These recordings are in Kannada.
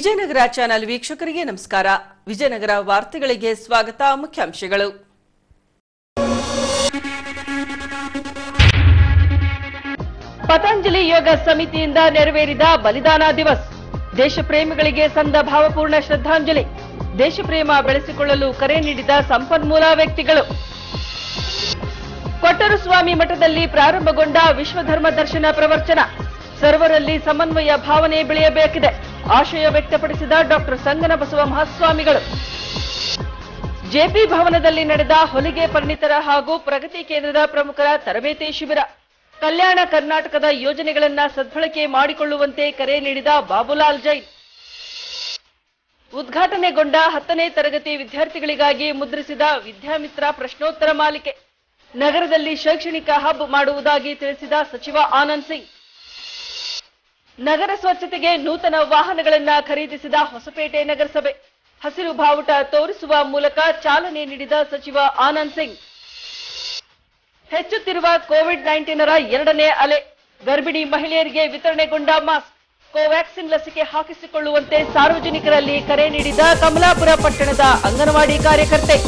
ವಿಜಯನಗರ ಚಾನೆಲ್ ವೀಕ್ಷಕರಿಗೆ ನಮಸ್ಕಾರ ವಿಜಯನಗರ ವಾರ್ತೆಗಳಿಗೆ ಸ್ವಾಗತ ಮುಖ್ಯಾಂಶಗಳು ಪತಂಜಲಿ ಯೋಗ ಸಮಿತಿಯಿಂದ ನೆರವೇರಿದ ಬಲಿದಾನ ದಿವಸ್ ದೇಶಪ್ರೇಮಿಗಳಿಗೆ ಸಂದ ಭಾವಪೂರ್ಣ ಶ್ರದ್ಧಾಂಜಲಿ ದೇಶಪ್ರೇಮ ಬೆಳೆಸಿಕೊಳ್ಳಲು ಕರೆ ನೀಡಿದ ಸಂಪನ್ಮೂಲ ವ್ಯಕ್ತಿಗಳು ಕೊಟ್ಟರು ಸ್ವಾಮಿ ಮಠದಲ್ಲಿ ಪ್ರಾರಂಭಗೊಂಡ ವಿಶ್ವಧರ್ಮ ದರ್ಶನ ಪ್ರವಚನ ಸರ್ವರಲ್ಲಿ ಸಮನ್ವಯ ಭಾವನೆ ಬೆಳೆಯಬೇಕಿದೆ ಆಶಯ ವ್ಯಕ್ತಪಡಿಸಿದ ಡಾಕ್ಟರ್ ಸಂಗನ ಬಸವ ಮಹಾಸ್ವಾಮಿಗಳು ಜೆಪಿ ಭವನದಲ್ಲಿ ನಡೆದ ಹೊಲಿಗೆ ಪರಿಣಿತರ ಹಾಗೂ ಪ್ರಗತಿ ಕೇಂದ್ರದ ಪ್ರಮುಖರ ತರಬೇತಿ ಶಿಬಿರ ಕಲ್ಯಾಣ ಕರ್ನಾಟಕದ ಯೋಜನೆಗಳನ್ನ ಸದ್ಬಳಕೆ ಮಾಡಿಕೊಳ್ಳುವಂತೆ ಕರೆ ನೀಡಿದ ಬಾಬುಲಾಲ್ ಜೈನ್ ಉದ್ಘಾಟನೆಗೊಂಡ ಹತ್ತನೇ ತರಗತಿ ವಿದ್ಯಾರ್ಥಿಗಳಿಗಾಗಿ ಮುದ್ರಿಸಿದ ವಿದ್ಯಾಮಿತ್ರ ಪ್ರಶ್ನೋತ್ತರ ಮಾಲಿಕೆ ನಗರದಲ್ಲಿ ಶೈಕ್ಷಣಿಕ ಹಬ್ ಮಾಡುವುದಾಗಿ ತಿಳಿಸಿದ ಸಚಿವ ಆನಂದ್ ಸಿಂಗ್ ನಗರ ಸ್ವಚ್ಛತೆಗೆ ನೂತನ ವಾಹನಗಳನ್ನ ಖರೀದಿಸಿದ ಹೊಸಪೇಟೆ ನಗರಸಭೆ ಹಸಿರು ಬಾವುಟ ತೋರಿಸುವ ಮೂಲಕ ಚಾಲನೆ ನೀಡಿದ ಸಚಿವ ಆನಂದ್ ಸಿಂಗ್ ಹೆಚ್ಚುತ್ತಿರುವ ಕೋವಿಡ್ ನೈನ್ಟೀನರ ಎರಡನೇ ಅಲೆ ಗರ್ಭಿಣಿ ಮಹಿಳೆಯರಿಗೆ ವಿತರಣೆಗೊಂಡ ಮಾಸ್ಕ್ ಕೋವ್ಯಾಕ್ಸಿನ್ ಲಸಿಕೆ ಹಾಕಿಸಿಕೊಳ್ಳುವಂತೆ ಸಾರ್ವಜನಿಕರಲ್ಲಿ ಕರೆ ನೀಡಿದ ಕಮಲಾಪುರ ಪಟ್ಟಣದ ಅಂಗನವಾಡಿ ಕಾರ್ಯಕರ್ತೆ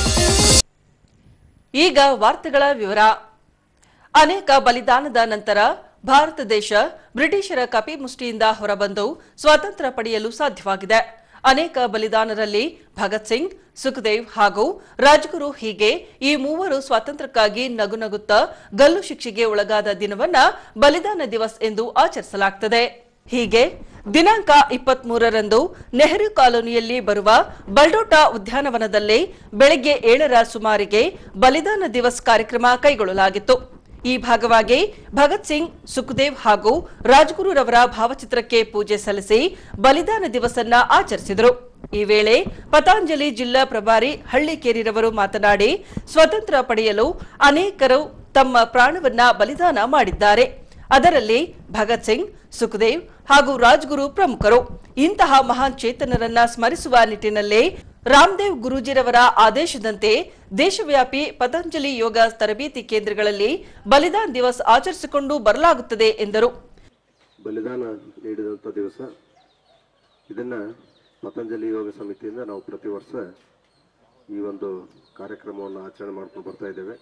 ಈಗ ವಾರ್ತೆಗಳ ವಿವರ ಅನೇಕ ಬಲಿದಾನದ ನಂತರ ಭಾರತ ದೇಶ ಬ್ರಿಟಿಷರ ಕಪಿಮುಷ್ಟಿಯಿಂದ ಹೊರಬಂದು ಸ್ವಾತಂತ್ರ್ಯ ಪಡೆಯಲು ಸಾಧ್ಯವಾಗಿದೆ ಅನೇಕ ಬಲಿದಾನರಲ್ಲಿ ಭಗತ್ ಸಿಂಗ್ ಸುಖದೇವ್ ಹಾಗೂ ರಾಜ್ಗುರು ಹೀಗೆ ಈ ಮೂವರು ಸ್ವಾತಂತ್ರ್ಯಕ್ಕಾಗಿ ನಗುನಗುತ್ತಾ ಗಲ್ಲು ಶಿಕ್ಷೆಗೆ ಒಳಗಾದ ದಿನವನ್ನ ಬಲಿದಾನ ದಿವಸ್ ಎಂದು ಆಚರಿಸಲಾಗುತ್ತದೆ ಹೀಗೆ ದಿನಾಂಕ ಇಪ್ಪತ್ತ್ ಮೂರರಂದು ನೆಹರು ಕಾಲೋನಿಯಲ್ಲಿ ಬರುವ ಬಲ್ಡೋಟಾ ಉದ್ಯಾನವನದಲ್ಲಿ ಬೆಳಗ್ಗೆ ಏಳರ ಸುಮಾರಿಗೆ ಬಲಿದಾನ ದಿವಸ್ ಕಾರ್ಯಕ್ರಮ ಕೈಗೊಳ್ಳಲಾಗಿತ್ತು ಈ ಭಾಗವಾಗಿ ಭಗತ್ ಸಿಂಗ್ ಸುಖದೇವ್ ಹಾಗೂ ರಾಜ್ಗುರುರವರ ಭಾವಚಿತ್ರಕ್ಕೆ ಪೂಜೆ ಸಲ್ಲಿಸಿ ಬಲಿದಾನ ದಿವಸನ್ನ ಆಚರಿಸಿದರು ಈ ವೇಳೆ ಪತಾಂಜಲಿ ಜಿಲ್ಲಾ ಪ್ರಭಾರಿ ಹಳ್ಳಿಕೇರಿರವರು ಮಾತನಾಡಿ ಸ್ವತಂತ್ರ ಪಡೆಯಲು ಅನೇಕರು ತಮ್ಮ ಪ್ರಾಣವನ್ನ ಬಲಿದಾನ ಮಾಡಿದ್ದಾರೆ ಅದರಲ್ಲಿ ಭಗತ್ ಸಿಂಗ್ ಸುಖದೇವ್ ಹಾಗೂ ರಾಜ್ಗುರು ಪ್ರಮುಖರು ಇಂತಹ ಮಹಾನ್ ಚೇತನರನ್ನ ಸ್ಮರಿಸುವ ನಿಟ್ಟಿನಲ್ಲಿ ರಾಮದೇವ್ ಗುರೂಜಿರವರ ಆದೇಶದಂತೆ ದೇಶವ್ಯಾಪಿ ಪತಂಜಲಿ ಯೋಗ ತರಬೇತಿ ಕೇಂದ್ರಗಳಲ್ಲಿ ಬಲಿದಾನ್ ದಿವಸ್ ಆಚರಿಸಿಕೊಂಡು ಬರಲಾಗುತ್ತದೆ ಎಂದರು ಬಲಿದಾನ ನೀಡಿದಂಥ ದಿವಸ ಇದನ್ನು ಪತಂಜಲಿ ಯೋಗ ಸಮಿತಿಯಿಂದ ನಾವು ಪ್ರತಿ ವರ್ಷ ಈ ಒಂದು ಕಾರ್ಯಕ್ರಮವನ್ನು ಆಚರಣೆ ಮಾಡ್ಕೊಂಡು ಬರ್ತಾ ಇದ್ದೇವೆ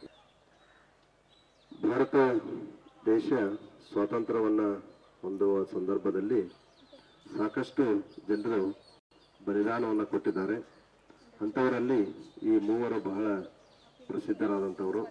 ಭಾರತ ದೇಶ ಸ್ವಾತಂತ್ರ್ಯವನ್ನು ಹೊಂದುವ ಸಂದರ್ಭದಲ್ಲಿ ಸಾಕಷ್ಟು ಜನರು ಬಲಿದಾನವನ್ನು ಕೊಟ್ಟಿದ್ದಾರೆ ಅಂಥವರಲ್ಲಿ ಈ ಮೂವರು ಬಹಳ ಪ್ರಸಿದ್ಧರಾದಂಥವರು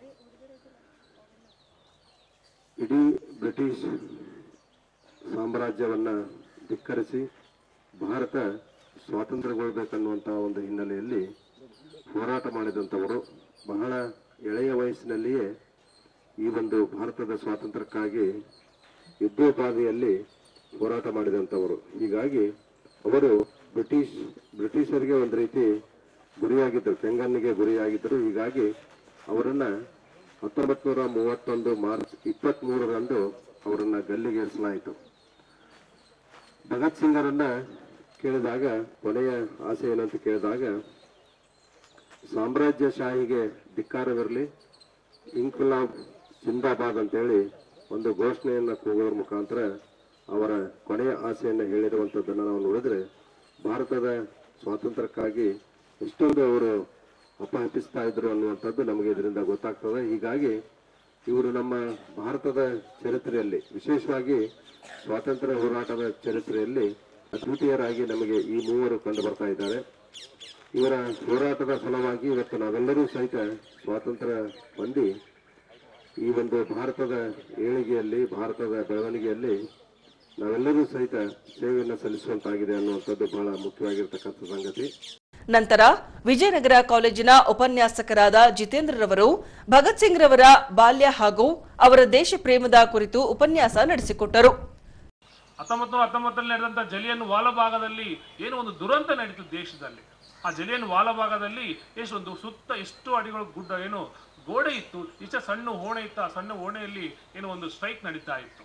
ಇಡೀ ಬ್ರಿಟಿಷ್ ಸಾಮ್ರಾಜ್ಯವನ್ನ ಧಿಕ್ಕರಿಸಿ ಭಾರತ ಸ್ವಾತಂತ್ರ್ಯಗೊಳ್ಬೇಕನ್ನುವಂಥ ಒಂದು ಹಿನ್ನೆಲೆಯಲ್ಲಿ ಹೋರಾಟ ಮಾಡಿದಂಥವರು ಬಹಳ ಎಳೆಯ ವಯಸ್ಸಿನಲ್ಲಿಯೇ ಈ ಒಂದು ಭಾರತದ ಸ್ವಾತಂತ್ರ್ಯಕ್ಕಾಗಿ ಯುದ್ಧೋಪಾದಿಯಲ್ಲಿ ಹೋರಾಟ ಮಾಡಿದಂಥವರು ಹೀಗಾಗಿ ಅವರು ಬ್ರಿಟಿಷ್ ಬ್ರಿಟಿಷರಿಗೆ ಒಂದು ರೀತಿ ಗುರಿಯಾಗಿದ್ದರು ಕೆಂಗನ್ನಿಗೆ ಗುರಿಯಾಗಿದ್ದರು ಹೀಗಾಗಿ ಅವರನ್ನ ಹತ್ತೊಂಬತ್ತು ನೂರ ಮೂವತ್ತೊಂದು ಮಾರ್ಚ್ ಇಪ್ಪತ್ತ್ ಮೂರರಂದು ಅವರನ್ನ ಗಲ್ಲಿಗೇರಿಸಲಾಯಿತು ಭಗತ್ ಸಿಂಗರನ್ನ ಕೇಳಿದಾಗ ಕೊನೆಯ ಆಸೆ ಏನಂತ ಕೇಳಿದಾಗ ಸಾಮ್ರಾಜ್ಯಶಾಹಿಗೆ ಧಿಕ್ಕಾರವಿರಲಿ ಇನ್ಕುಲಾಬ್ ಜಿಂದಾಬಾದ್ ಅಂತೇಳಿ ಒಂದು ಘೋಷಣೆಯನ್ನು ಕೂಗೋದ್ರ ಮುಖಾಂತರ ಅವರ ಕೊನೆಯ ಆಸೆಯನ್ನು ಹೇಳಿರುವಂಥದ್ದನ್ನು ನಾವು ನೋಡಿದ್ರೆ ಭಾರತದ ಸ್ವಾತಂತ್ರ್ಯಕ್ಕಾಗಿ ಎಷ್ಟೊಂದು ಅವರು ಅಪಹರಿಸ್ತಾ ಇದ್ರು ಅನ್ನುವಂಥದ್ದು ನಮಗೆ ಇದರಿಂದ ಗೊತ್ತಾಗ್ತದೆ ಹೀಗಾಗಿ ಇವರು ನಮ್ಮ ಭಾರತದ ಚರಿತ್ರೆಯಲ್ಲಿ ವಿಶೇಷವಾಗಿ ಸ್ವಾತಂತ್ರ್ಯ ಹೋರಾಟದ ಚರಿತ್ರೆಯಲ್ಲಿ ಅದ್ವಿತೀಯರಾಗಿ ನಮಗೆ ಈ ಮೂವರು ಕಂಡು ಬರ್ತಾ ಇದ್ದಾರೆ ಇವರ ಹೋರಾಟದ ಫಲವಾಗಿ ಇವತ್ತು ನಾವೆಲ್ಲರೂ ಸಹಿತ ಸ್ವಾತಂತ್ರ್ಯ ಹೊಂದಿ ಈ ಒಂದು ಭಾರತದ ಏಳಿಗೆಯಲ್ಲಿ ಭಾರತದ ಬೆಳವಣಿಗೆಯಲ್ಲಿ ನಾವೆಲ್ಲರೂ ಸಹಿತ ಸೇವೆಯನ್ನು ಸಲ್ಲಿಸುವಂತಾಗಿದೆ ಅನ್ನುವಂಥದ್ದು ಬಹಳ ಮುಖ್ಯವಾಗಿರ್ತಕ್ಕಂಥ ಸಂಗತಿ ನಂತರ ವಿಜಯನಗರ ಕಾಲೇಜಿನ ಉಪನ್ಯಾಸಕರಾದ ಜಿತೇಂದ್ರರವರು ಭಗತ್ ಸಿಂಗ್ ರವರ ಬಾಲ್ಯ ಹಾಗೂ ಅವರ ದೇಶ ಪ್ರೇಮದ ಕುರಿತು ಉಪನ್ಯಾಸ ನಡೆಸಿಕೊಟ್ಟರು ಹತ್ತೊಂಬತ್ತು ನೂರ ಹತ್ತೊಂಬತ್ತರಲ್ಲಿ ನಡೆದಂತ ಜಲಿಯನ್ ವಾಲಭಾಗದಲ್ಲಿ ಏನು ಒಂದು ದುರಂತ ನಡೀತು ದೇಶದಲ್ಲಿ ಆ ಜಲಿಯನ್ ವಾಲಭಾಗದಲ್ಲಿ ಎಷ್ಟು ಒಂದು ಸುತ್ತ ಎಷ್ಟು ಅಡಿಗಳು ಗುಡ್ಡ ಏನು ಗೋಡೆ ಇತ್ತು ಇಷ್ಟ ಸಣ್ಣ ಓಣೆ ಇತ್ತು ಆ ಸಣ್ಣ ಓಣೆಯಲ್ಲಿ ಏನು ಒಂದು ಸ್ಟ್ರೈಕ್ ನಡೀತಾ ಇತ್ತು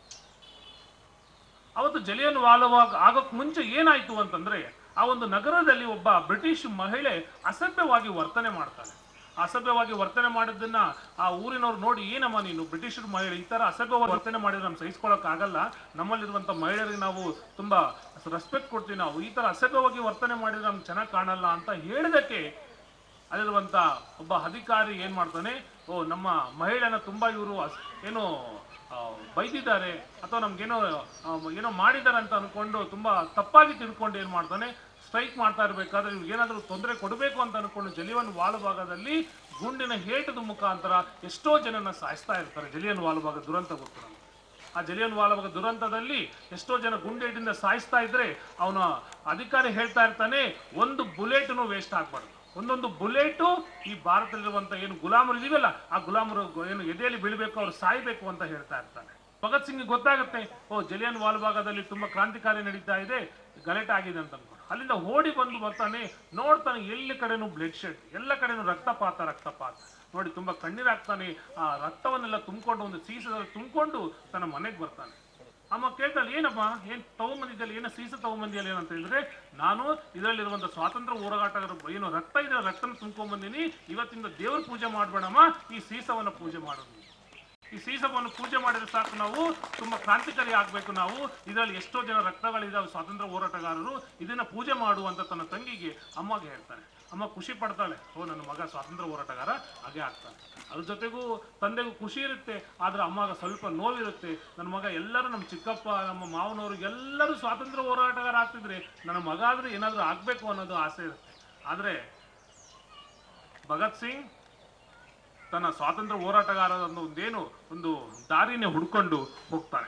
ಅವತ್ತು ಜಲಿಯನ್ ವಾಲಭಾಗ ಆಗೋಕ್ ಮುಂಚೆ ಏನಾಯ್ತು ಅಂತಂದ್ರೆ ಆ ಒಂದು ನಗರದಲ್ಲಿ ಒಬ್ಬ ಬ್ರಿಟಿಷ್ ಮಹಿಳೆ ಅಸಭ್ಯವಾಗಿ ವರ್ತನೆ ಮಾಡ್ತಾಳೆ ಅಸಭ್ಯವಾಗಿ ವರ್ತನೆ ಮಾಡಿದ್ದನ್ನ ಆ ಊರಿನವ್ರು ನೋಡಿ ಏನಮ್ಮ ನೀನು ಬ್ರಿಟಿಷರು ಮಹಿಳೆ ಈ ತರ ಅಸಭ್ಯವಾಗಿ ವರ್ತನೆ ಮಾಡಿದ್ರೆ ನಮ್ಗೆ ಸಹಿಸ್ಕೊಳಕ್ ಆಗಲ್ಲ ನಮ್ಮಲ್ಲಿರುವಂತ ಮಹಿಳೆಯರಿಗೆ ನಾವು ತುಂಬಾ ರೆಸ್ಪೆಕ್ಟ್ ಕೊಡ್ತೀವಿ ನಾವು ಈ ತರ ಅಸಭ್ಯವಾಗಿ ವರ್ತನೆ ಮಾಡಿದ್ರೆ ನಮ್ಗೆ ಚೆನ್ನಾಗಿ ಕಾಣಲ್ಲ ಅಂತ ಹೇಳಿದಕ್ಕೆ ಅಲ್ಲಿರುವಂತ ಒಬ್ಬ ಅಧಿಕಾರಿ ಏನ್ ಮಾಡ್ತಾನೆ ಓ ನಮ್ಮ ಮಹಿಳೆನ ತುಂಬಾ ಇವರು ಏನು ಆ, ಬೈದಿದ್ದಾರೆ ಅಥವಾ ನಮ್ಗೇನೋ ಆ, ಏನೋ ಮಾಡಿದ್ದಾರೆ ಅಂತ ಅನ್ಕೊಂಡು ತುಂಬಾ ತಪ್ಪಾಗಿ ತಿಳ್ಕೊಂಡು ಏನ್ ಮಾಡ್ತಾನೆ ಸ್ಟ್ರೈಕ್ ಮಾಡ್ತಾ ಇರ್ಬೇಕಾದ್ರೆ ಇವ್ರಿಗೆ ಏನಾದರೂ ತೊಂದರೆ ಕೊಡಬೇಕು ಅಂತ ಅನ್ಕೊಂಡು ಜಲಿಯನ್ ವಾಲ್ ಭಾಗದಲ್ಲಿ ಗುಂಡಿನ ಹೇಟದ ಮುಖಾಂತರ ಎಷ್ಟೋ ಜನನ ಸಾಯಿಸ್ತಾ ಇರ್ತಾರೆ ಜಲಿಯನ್ ವಾಲ್ ಭಾಗ ದುರಂತ ಗೊತ್ತು ನಮ್ಗೆ. ಆ ಜಲಿಯನ್ ವಾಲಬಾಗ ದುರಂತದಲ್ಲಿ ಎಷ್ಟೋ ಜನ ಗುಂಡೇಟಿಂದ ಸಾಯಿಸ್ತಾ ಇದ್ರೆ ಅವನ ಅಧಿಕಾರಿ ಹೇಳ್ತಾ ಇರ್ತಾನೆ ಒಂದು ಬುಲೆಟ್ನು ವೇಸ್ಟ್ ಆಗ್ಬಾರ್ದು ಒಂದೊಂದು ಬುಲೆಟು ಈ ಭಾರತದಲ್ಲಿರುವಂತ ಏನು ಗುಲಾಮರು ಇದೀವಲ್ಲ ಆ ಗುಲಾಮರು ಗೊ- ಏನು ಎದೆಯಲ್ಲಿ ಬೀಳ್ಬೇಕು ಅವ್ರು ಸಾಯ್ಬೇಕು ಅಂತ ಹೇಳ್ತಾ ಇರ್ತಾನೆ ಭಗತ್ ಸಿಂಗ್ ಗೊತ್ತಾಗುತ್ತೆ ಓ ಜಲಿಯನ್ ವಾಲ್ಬಾಗದಲ್ಲಿ ತುಂಬಾ ಕ್ರಾಂತಿಕಾರಿ ನಡೀತಾ ಇದೆ ಗಲಾಟೆ ಆಗಿದೆ ಅಂತ ಅನ್ಕೊಂಡು ಅಲ್ಲಿಂದ ಓಡಿ ಬಂದು ಬರ್ತಾನೆ ನೋಡ್ತಾನೆ ಎಲ್ಲಿ ಕಡೆನೂ ಬ್ಲಡ್ ಶೆಡ್ ಎಲ್ಲ ಕಡೆನೂ ರಕ್ತಪಾತ ರಕ್ತಪಾತ ನೋಡಿ ತುಂಬಾ ಕಣ್ಣೀರಾಗ್ತಾನೆ ಆ ರಕ್ತವನ್ನೆಲ್ಲ ತುಂಬಿಕೊಂಡು ಒಂದು ಸೀಸದಲ್ಲಿ ತುಂಬಿಕೊಂಡು ತನ್ನ ಮನೆಗೆ ಬರ್ತಾನೆ ಅಮ್ಮ ಕೇಳ್ತಾಳೆ ಏನಮ್ಮ ಏನ್ ತಗೊಂಬಂದಿದ್ದಲ್ಲಿ ಏನೋ ಸೀಸ ತಗೊಂಬಂದಿಯಲ್ಲ ಏನಂತ ಹೇಳಿದ್ರೆ ನಾನು ಇದರಲ್ಲಿರುವಂತ ಸ್ವಾತಂತ್ರ್ಯ ಹೋರಾಟಗಾರ ಏನು ರಕ್ತ ಇದೆ ರಕ್ತನ ತುಂಬ್ಕೊಂಬಂದಿನಿ ಇವತ್ತಿಂದ ದೇವ್ರ ಪೂಜೆ ಮಾಡ್ಬೇಡಮ್ಮ ಈ ಸೀಸವನ್ನ ಪೂಜೆ ಮಾಡೋದು ಈ ಸೀಸವನ್ನು ಪೂಜೆ ಮಾಡಿದ್ರೆ ಸಾಕು ನಾವು ತುಂಬಾ ಕ್ರಾಂತಿಕಾರಿ ಆಗ್ಬೇಕು ನಾವು ಇದರಲ್ಲಿ ಎಷ್ಟೋ ಜನ ರಕ್ತಗಳಿದಾವೆ ಸ್ವಾತಂತ್ರ್ಯ ಹೋರಾಟಗಾರರು ಇದನ್ನ ಪೂಜೆ ಮಾಡುವಂತ ತನ್ನ ತಂಗಿಗೆ ಅಮ್ಮಗೆ ಹೇಳ್ತಾನೆ ಅಮ್ಮ ಖುಷಿ ಪಡ್ತಾಳೆ ಓ ನನ್ನ ಮಗ ಸ್ವಾತಂತ್ರ್ಯ ಹೋರಾಟಗಾರ ಹಾಗೆ ಆಗ್ತಾನೆ ಅದ್ರ ಜೊತೆಗೂ ತಂದೆಗೂ ಖುಷಿ ಇರುತ್ತೆ ಆದ್ರೆ ಅಮ್ಮಗ ಸ್ವಲ್ಪ ನೋವಿರುತ್ತೆ ನನ್ನ ಮಗ ಎಲ್ಲರೂ ನಮ್ಮ ಚಿಕ್ಕಪ್ಪ ನಮ್ಮ ಮಾವನವರು ಎಲ್ಲರೂ ಸ್ವಾತಂತ್ರ್ಯ ಹೋರಾಟಗಾರ ಆಗ್ತಿದ್ರೆ ನನ್ನ ಮಗ ಆದ್ರೆ ಏನಾದ್ರೂ ಆಗ್ಬೇಕು ಅನ್ನೋದು ಆಸೆ ಇರುತ್ತೆ ಆದ್ರೆ ಭಗತ್ ಸಿಂಗ್ ತನ್ನ ಸ್ವಾತಂತ್ರ್ಯ ಹೋರಾಟಗಾರರ ಒಂದು ಒಂದೇನು ಒಂದು ದಾರಿನೇ ಹುಡ್ಕೊಂಡು ಹೋಗ್ತಾನೆ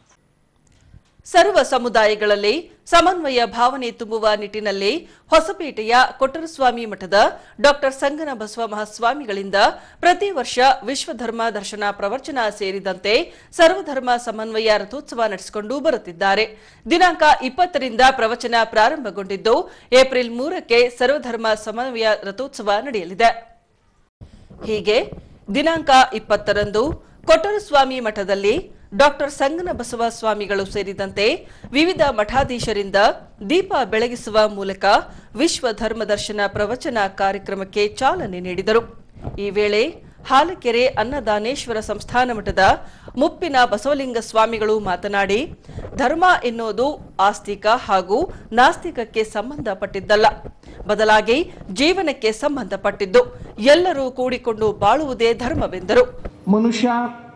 ಸರ್ವ ಸಮುದಾಯಗಳಲ್ಲಿ ಸಮನ್ವಯ ಭಾವನೆ ತುಂಬುವ ನಿಟ್ಟಿನಲ್ಲಿ ಹೊಸಪೇಟೆಯ ಕೊಟ್ಟರಸ್ವಾಮಿ ಮಠದ ಡಾಕ್ಟರ್ ಸಂಗನ ಬಸವ ಮಹಾಸ್ವಾಮಿಗಳಿಂದ ಪ್ರತಿ ವರ್ಷ ವಿಶ್ವಧರ್ಮ ದರ್ಶನ ಪ್ರವಚನ ಸೇರಿದಂತೆ ಸರ್ವಧರ್ಮ ಸಮನ್ವಯ ರಥೋತ್ಸವ ನಡೆಸಿಕೊಂಡು ಬರುತ್ತಿದ್ದಾರೆ ದಿನಾಂಕ ಇಪ್ಪತ್ತರಿಂದ ಪ್ರವಚನ ಪ್ರಾರಂಭಗೊಂಡಿದ್ದು ಏಪ್ರಿಲ್ ಮೂರಕ್ಕೆ ಸರ್ವಧರ್ಮ ಸಮನ್ವಯ ರಥೋತ್ಸವ ನಡೆಯಲಿದೆ ಹೀಗೆ ದಿನಾಂಕ ಇಪ್ಪತ್ತರಂದು ಕೊಟ್ಟರಸ್ವಾಮಿ ಮಠದಲ್ಲಿ ಡಾಕ್ಟರ್ ಸಂಗನ ಬಸವ ಸ್ವಾಮಿಗಳು ಸೇರಿದಂತೆ ವಿವಿಧ ಮಠಾಧೀಶರಿಂದ ದೀಪ ಬೆಳಗಿಸುವ ಮೂಲಕ ವಿಶ್ವ ಧರ್ಮ ದರ್ಶನ ಪ್ರವಚನ ಕಾರ್ಯಕ್ರಮಕ್ಕೆ ಚಾಲನೆ ನೀಡಿದರು ಈ ವೇಳೆ ಹಾಲಕೆರೆ ಅನ್ನದಾನೇಶ್ವರ ಸಂಸ್ಥಾನ ಮಠದ ಮುಪ್ಪಿನ ಬಸವಲಿಂಗ ಸ್ವಾಮಿಗಳು ಮಾತನಾಡಿ ಧರ್ಮ ಎನ್ನುವುದು ಆಸ್ತಿಕ ಹಾಗೂ ನಾಸ್ತಿಕಕ್ಕೆ ಸಂಬಂಧಪಟ್ಟಿದ್ದಲ್ಲ ಬದಲಾಗಿ ಜೀವನಕ್ಕೆ ಸಂಬಂಧಪಟ್ಟಿದ್ದು ಎಲ್ಲರೂ ಕೂಡಿಕೊಂಡು ಬಾಳುವುದೇ ಧರ್ಮವೆಂದರು ಮನುಷ್ಯ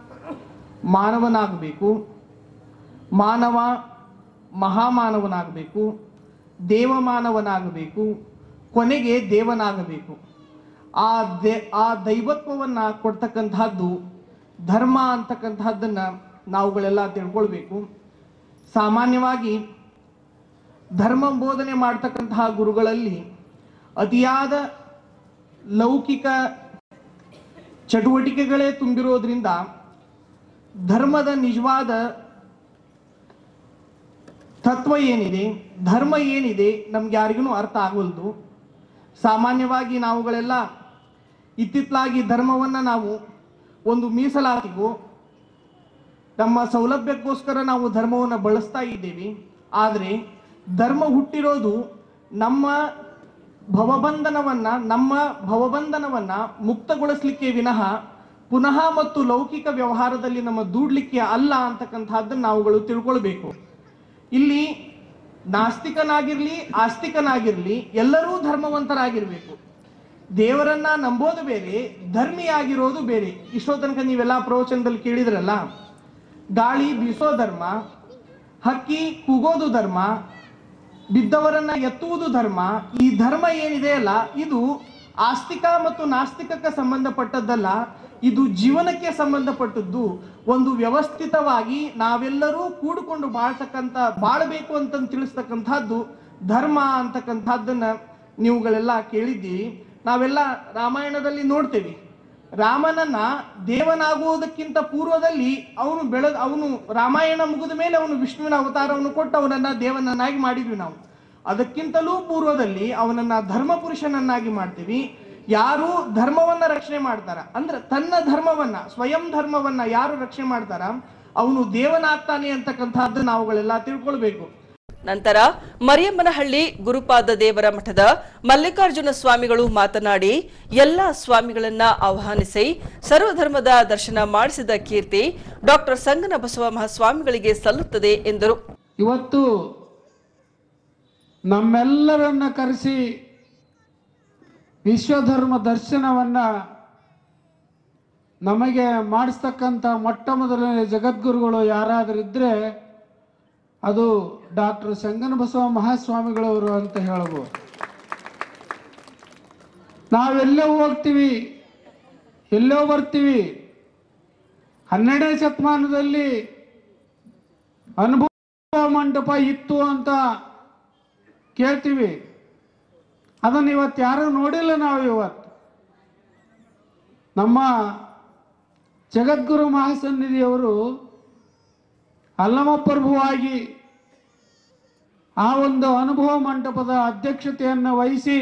ಮಾನವನಾಗಬೇಕು ಮಾನವ ಮಹಾಮಾನವನಾಗಬೇಕು ದೇವಮಾನವನಾಗಬೇಕು ಕೊನೆಗೆ ದೇವನಾಗಬೇಕು ಆ ದೇ ಆ ದೈವತ್ವವನ್ನು ಕೊಡ್ತಕ್ಕಂತಹದ್ದು ಧರ್ಮ ಅಂತಕ್ಕಂತಹದ್ದನ್ನು ನಾವುಗಳೆಲ್ಲ ತಿಳ್ಕೊಳ್ಬೇಕು ಸಾಮಾನ್ಯವಾಗಿ ಧರ್ಮ ಬೋಧನೆ ಮಾಡ್ತಕ್ಕಂತಹ ಗುರುಗಳಲ್ಲಿ ಅತಿಯಾದ ಲೌಕಿಕ ಚಟುವಟಿಕೆಗಳೇ ತುಂಬಿರೋದ್ರಿಂದ ಧರ್ಮದ ನಿಜವಾದ ತತ್ವ ಏನಿದೆ ಧರ್ಮ ಏನಿದೆ ನಮ್ಗೆ ಯಾರಿಗೂ ಅರ್ಥ ಆಗವಲ್ದು ಸಾಮಾನ್ಯವಾಗಿ ನಾವುಗಳೆಲ್ಲ ಇತ್ತಿತ್ತಲಾಗಿ ಧರ್ಮವನ್ನು ನಾವು ಒಂದು ಮೀಸಲಾತಿಗೂ ನಮ್ಮ ಸೌಲಭ್ಯಕ್ಕೋಸ್ಕರ ನಾವು ಧರ್ಮವನ್ನು ಬಳಸ್ತಾ ಇದ್ದೀವಿ ಆದರೆ ಧರ್ಮ ಹುಟ್ಟಿರೋದು ನಮ್ಮ ಭವಬಂಧನವನ್ನ ನಮ್ಮ ಭವಬಂಧನವನ್ನ ಮುಕ್ತಗೊಳಿಸ್ಲಿಕ್ಕೆ ವಿನಃ ಪುನಃ ಮತ್ತು ಲೌಕಿಕ ವ್ಯವಹಾರದಲ್ಲಿ ನಮ್ಮ ದೂಡ್ಲಿಕ್ಕೆ ಅಲ್ಲ ಅಂತಕ್ಕಂಥದ್ದನ್ನು ನಾವುಗಳು ತಿಳ್ಕೊಳ್ಬೇಕು ಇಲ್ಲಿ ನಾಸ್ತಿಕನಾಗಿರ್ಲಿ ಆಸ್ತಿಕನಾಗಿರ್ಲಿ ಎಲ್ಲರೂ ಧರ್ಮವಂತರಾಗಿರ್ಬೇಕು ದೇವರನ್ನ ನಂಬೋದು ಬೇರೆ ಧರ್ಮಿಯಾಗಿರೋದು ಬೇರೆ ಇಷ್ಟೋ ತನಕ ನೀವೆಲ್ಲ ಪ್ರವಚನದಲ್ಲಿ ಕೇಳಿದ್ರಲ್ಲ ಗಾಳಿ ಬೀಸೋ ಧರ್ಮ ಹಕ್ಕಿ ಕೂಗೋದು ಧರ್ಮ ಬಿದ್ದವರನ್ನ ಎತ್ತುವುದು ಧರ್ಮ ಈ ಧರ್ಮ ಏನಿದೆ ಅಲ್ಲ ಇದು ಆಸ್ತಿಕ ಮತ್ತು ನಾಸ್ತಿಕಕ್ಕೆ ಸಂಬಂಧಪಟ್ಟದ್ದಲ್ಲ ಇದು ಜೀವನಕ್ಕೆ ಸಂಬಂಧಪಟ್ಟದ್ದು ಒಂದು ವ್ಯವಸ್ಥಿತವಾಗಿ ನಾವೆಲ್ಲರೂ ಕೂಡಿಕೊಂಡು ಬಾಳ್ತಕ್ಕಂಥ ಬಾಳ್ಬೇಕು ಅಂತ ತಿಳಿಸ್ತಕ್ಕಂಥದ್ದು ಧರ್ಮ ಅಂತಕ್ಕಂಥದ್ದನ್ನ ನೀವುಗಳೆಲ್ಲ ಕೇಳಿದ್ದೀವಿ ನಾವೆಲ್ಲ ರಾಮಾಯಣದಲ್ಲಿ ನೋಡ್ತೇವೆ ರಾಮನನ್ನ ದೇವನಾಗುವುದಕ್ಕಿಂತ ಪೂರ್ವದಲ್ಲಿ ಅವನು ಬೆಳೆದ ಅವನು ರಾಮಾಯಣ ಮುಗಿದ ಮೇಲೆ ಅವನು ವಿಷ್ಣುವಿನ ಅವತಾರವನ್ನು ಕೊಟ್ಟು ಅವನನ್ನ ದೇವನನ್ನಾಗಿ ಮಾಡಿದ್ವಿ ನಾವು ಅದಕ್ಕಿಂತಲೂ ಪೂರ್ವದಲ್ಲಿ ಅವನನ್ನ ಧರ್ಮ ಪುರುಷನನ್ನಾಗಿ ಮಾಡ್ತೀವಿ ಯಾರು ಧರ್ಮವನ್ನ ರಕ್ಷಣೆ ಮಾಡ್ತಾರ ಅಂದ್ರೆ ತನ್ನ ಧರ್ಮವನ್ನ ಸ್ವಯಂ ಧರ್ಮವನ್ನ ಯಾರು ರಕ್ಷಣೆ ಮಾಡ್ತಾರ ಅವನು ದೇವನಾಗ್ತಾನೆ ಅಂತಕ್ಕಂಥದ್ದು ನಾವುಗಳೆಲ್ಲ ತಿಳ್ಕೊಳ್ಬೇಕು ನಂತರ ಮರಿಯಮ್ಮನಹಳ್ಳಿ ಗುರುಪಾದ ದೇವರ ಮಠದ ಮಲ್ಲಿಕಾರ್ಜುನ ಸ್ವಾಮಿಗಳು ಮಾತನಾಡಿ ಎಲ್ಲಾ ಸ್ವಾಮಿಗಳನ್ನ ಆಹ್ವಾನಿಸಿ ಸರ್ವಧರ್ಮದ ದರ್ಶನ ಮಾಡಿಸಿದ ಕೀರ್ತಿ ಡಾಕ್ಟರ್ ಸಂಗನ ಬಸವ ಮಹಾಸ್ವಾಮಿಗಳಿಗೆ ಸಲ್ಲುತ್ತದೆ ಎಂದರು ಇವತ್ತು ನಮ್ಮೆಲ್ಲರನ್ನ ಕರೆಸಿ ವಿಶ್ವಧರ್ಮ ದರ್ಶನವನ್ನ ನಮಗೆ ಮಾಡಿಸ್ತಕ್ಕಂಥ ಮೊಟ್ಟ ಮೊದಲನೇ ಜಗದ್ಗುರುಗಳು ಯಾರಾದರೂ ಇದ್ದರೆ ಅದು ಡಾಕ್ಟರ್ ಸಂಗನ ಬಸವ ಮಹಾಸ್ವಾಮಿಗಳವರು ಅಂತ ಹೇಳ್ಬೋದು ನಾವೆಲ್ಲೋ ಹೋಗ್ತೀವಿ ಎಲ್ಲೋ ಬರ್ತೀವಿ ಹನ್ನೆರಡನೇ ಶತಮಾನದಲ್ಲಿ ಅನುಭವ ಮಂಟಪ ಇತ್ತು ಅಂತ ಕೇಳ್ತೀವಿ ಅದನ್ನು ಇವತ್ತು ಯಾರೂ ನೋಡಿಲ್ಲ ನಾವು ಇವತ್ತು ನಮ್ಮ ಜಗದ್ಗುರು ಮಹಾಸನ್ನಿಧಿಯವರು ಅಲ್ಲಮ ಪ್ರಭುವಾಗಿ ಆ ಒಂದು ಅನುಭವ ಮಂಟಪದ ಅಧ್ಯಕ್ಷತೆಯನ್ನು ವಹಿಸಿ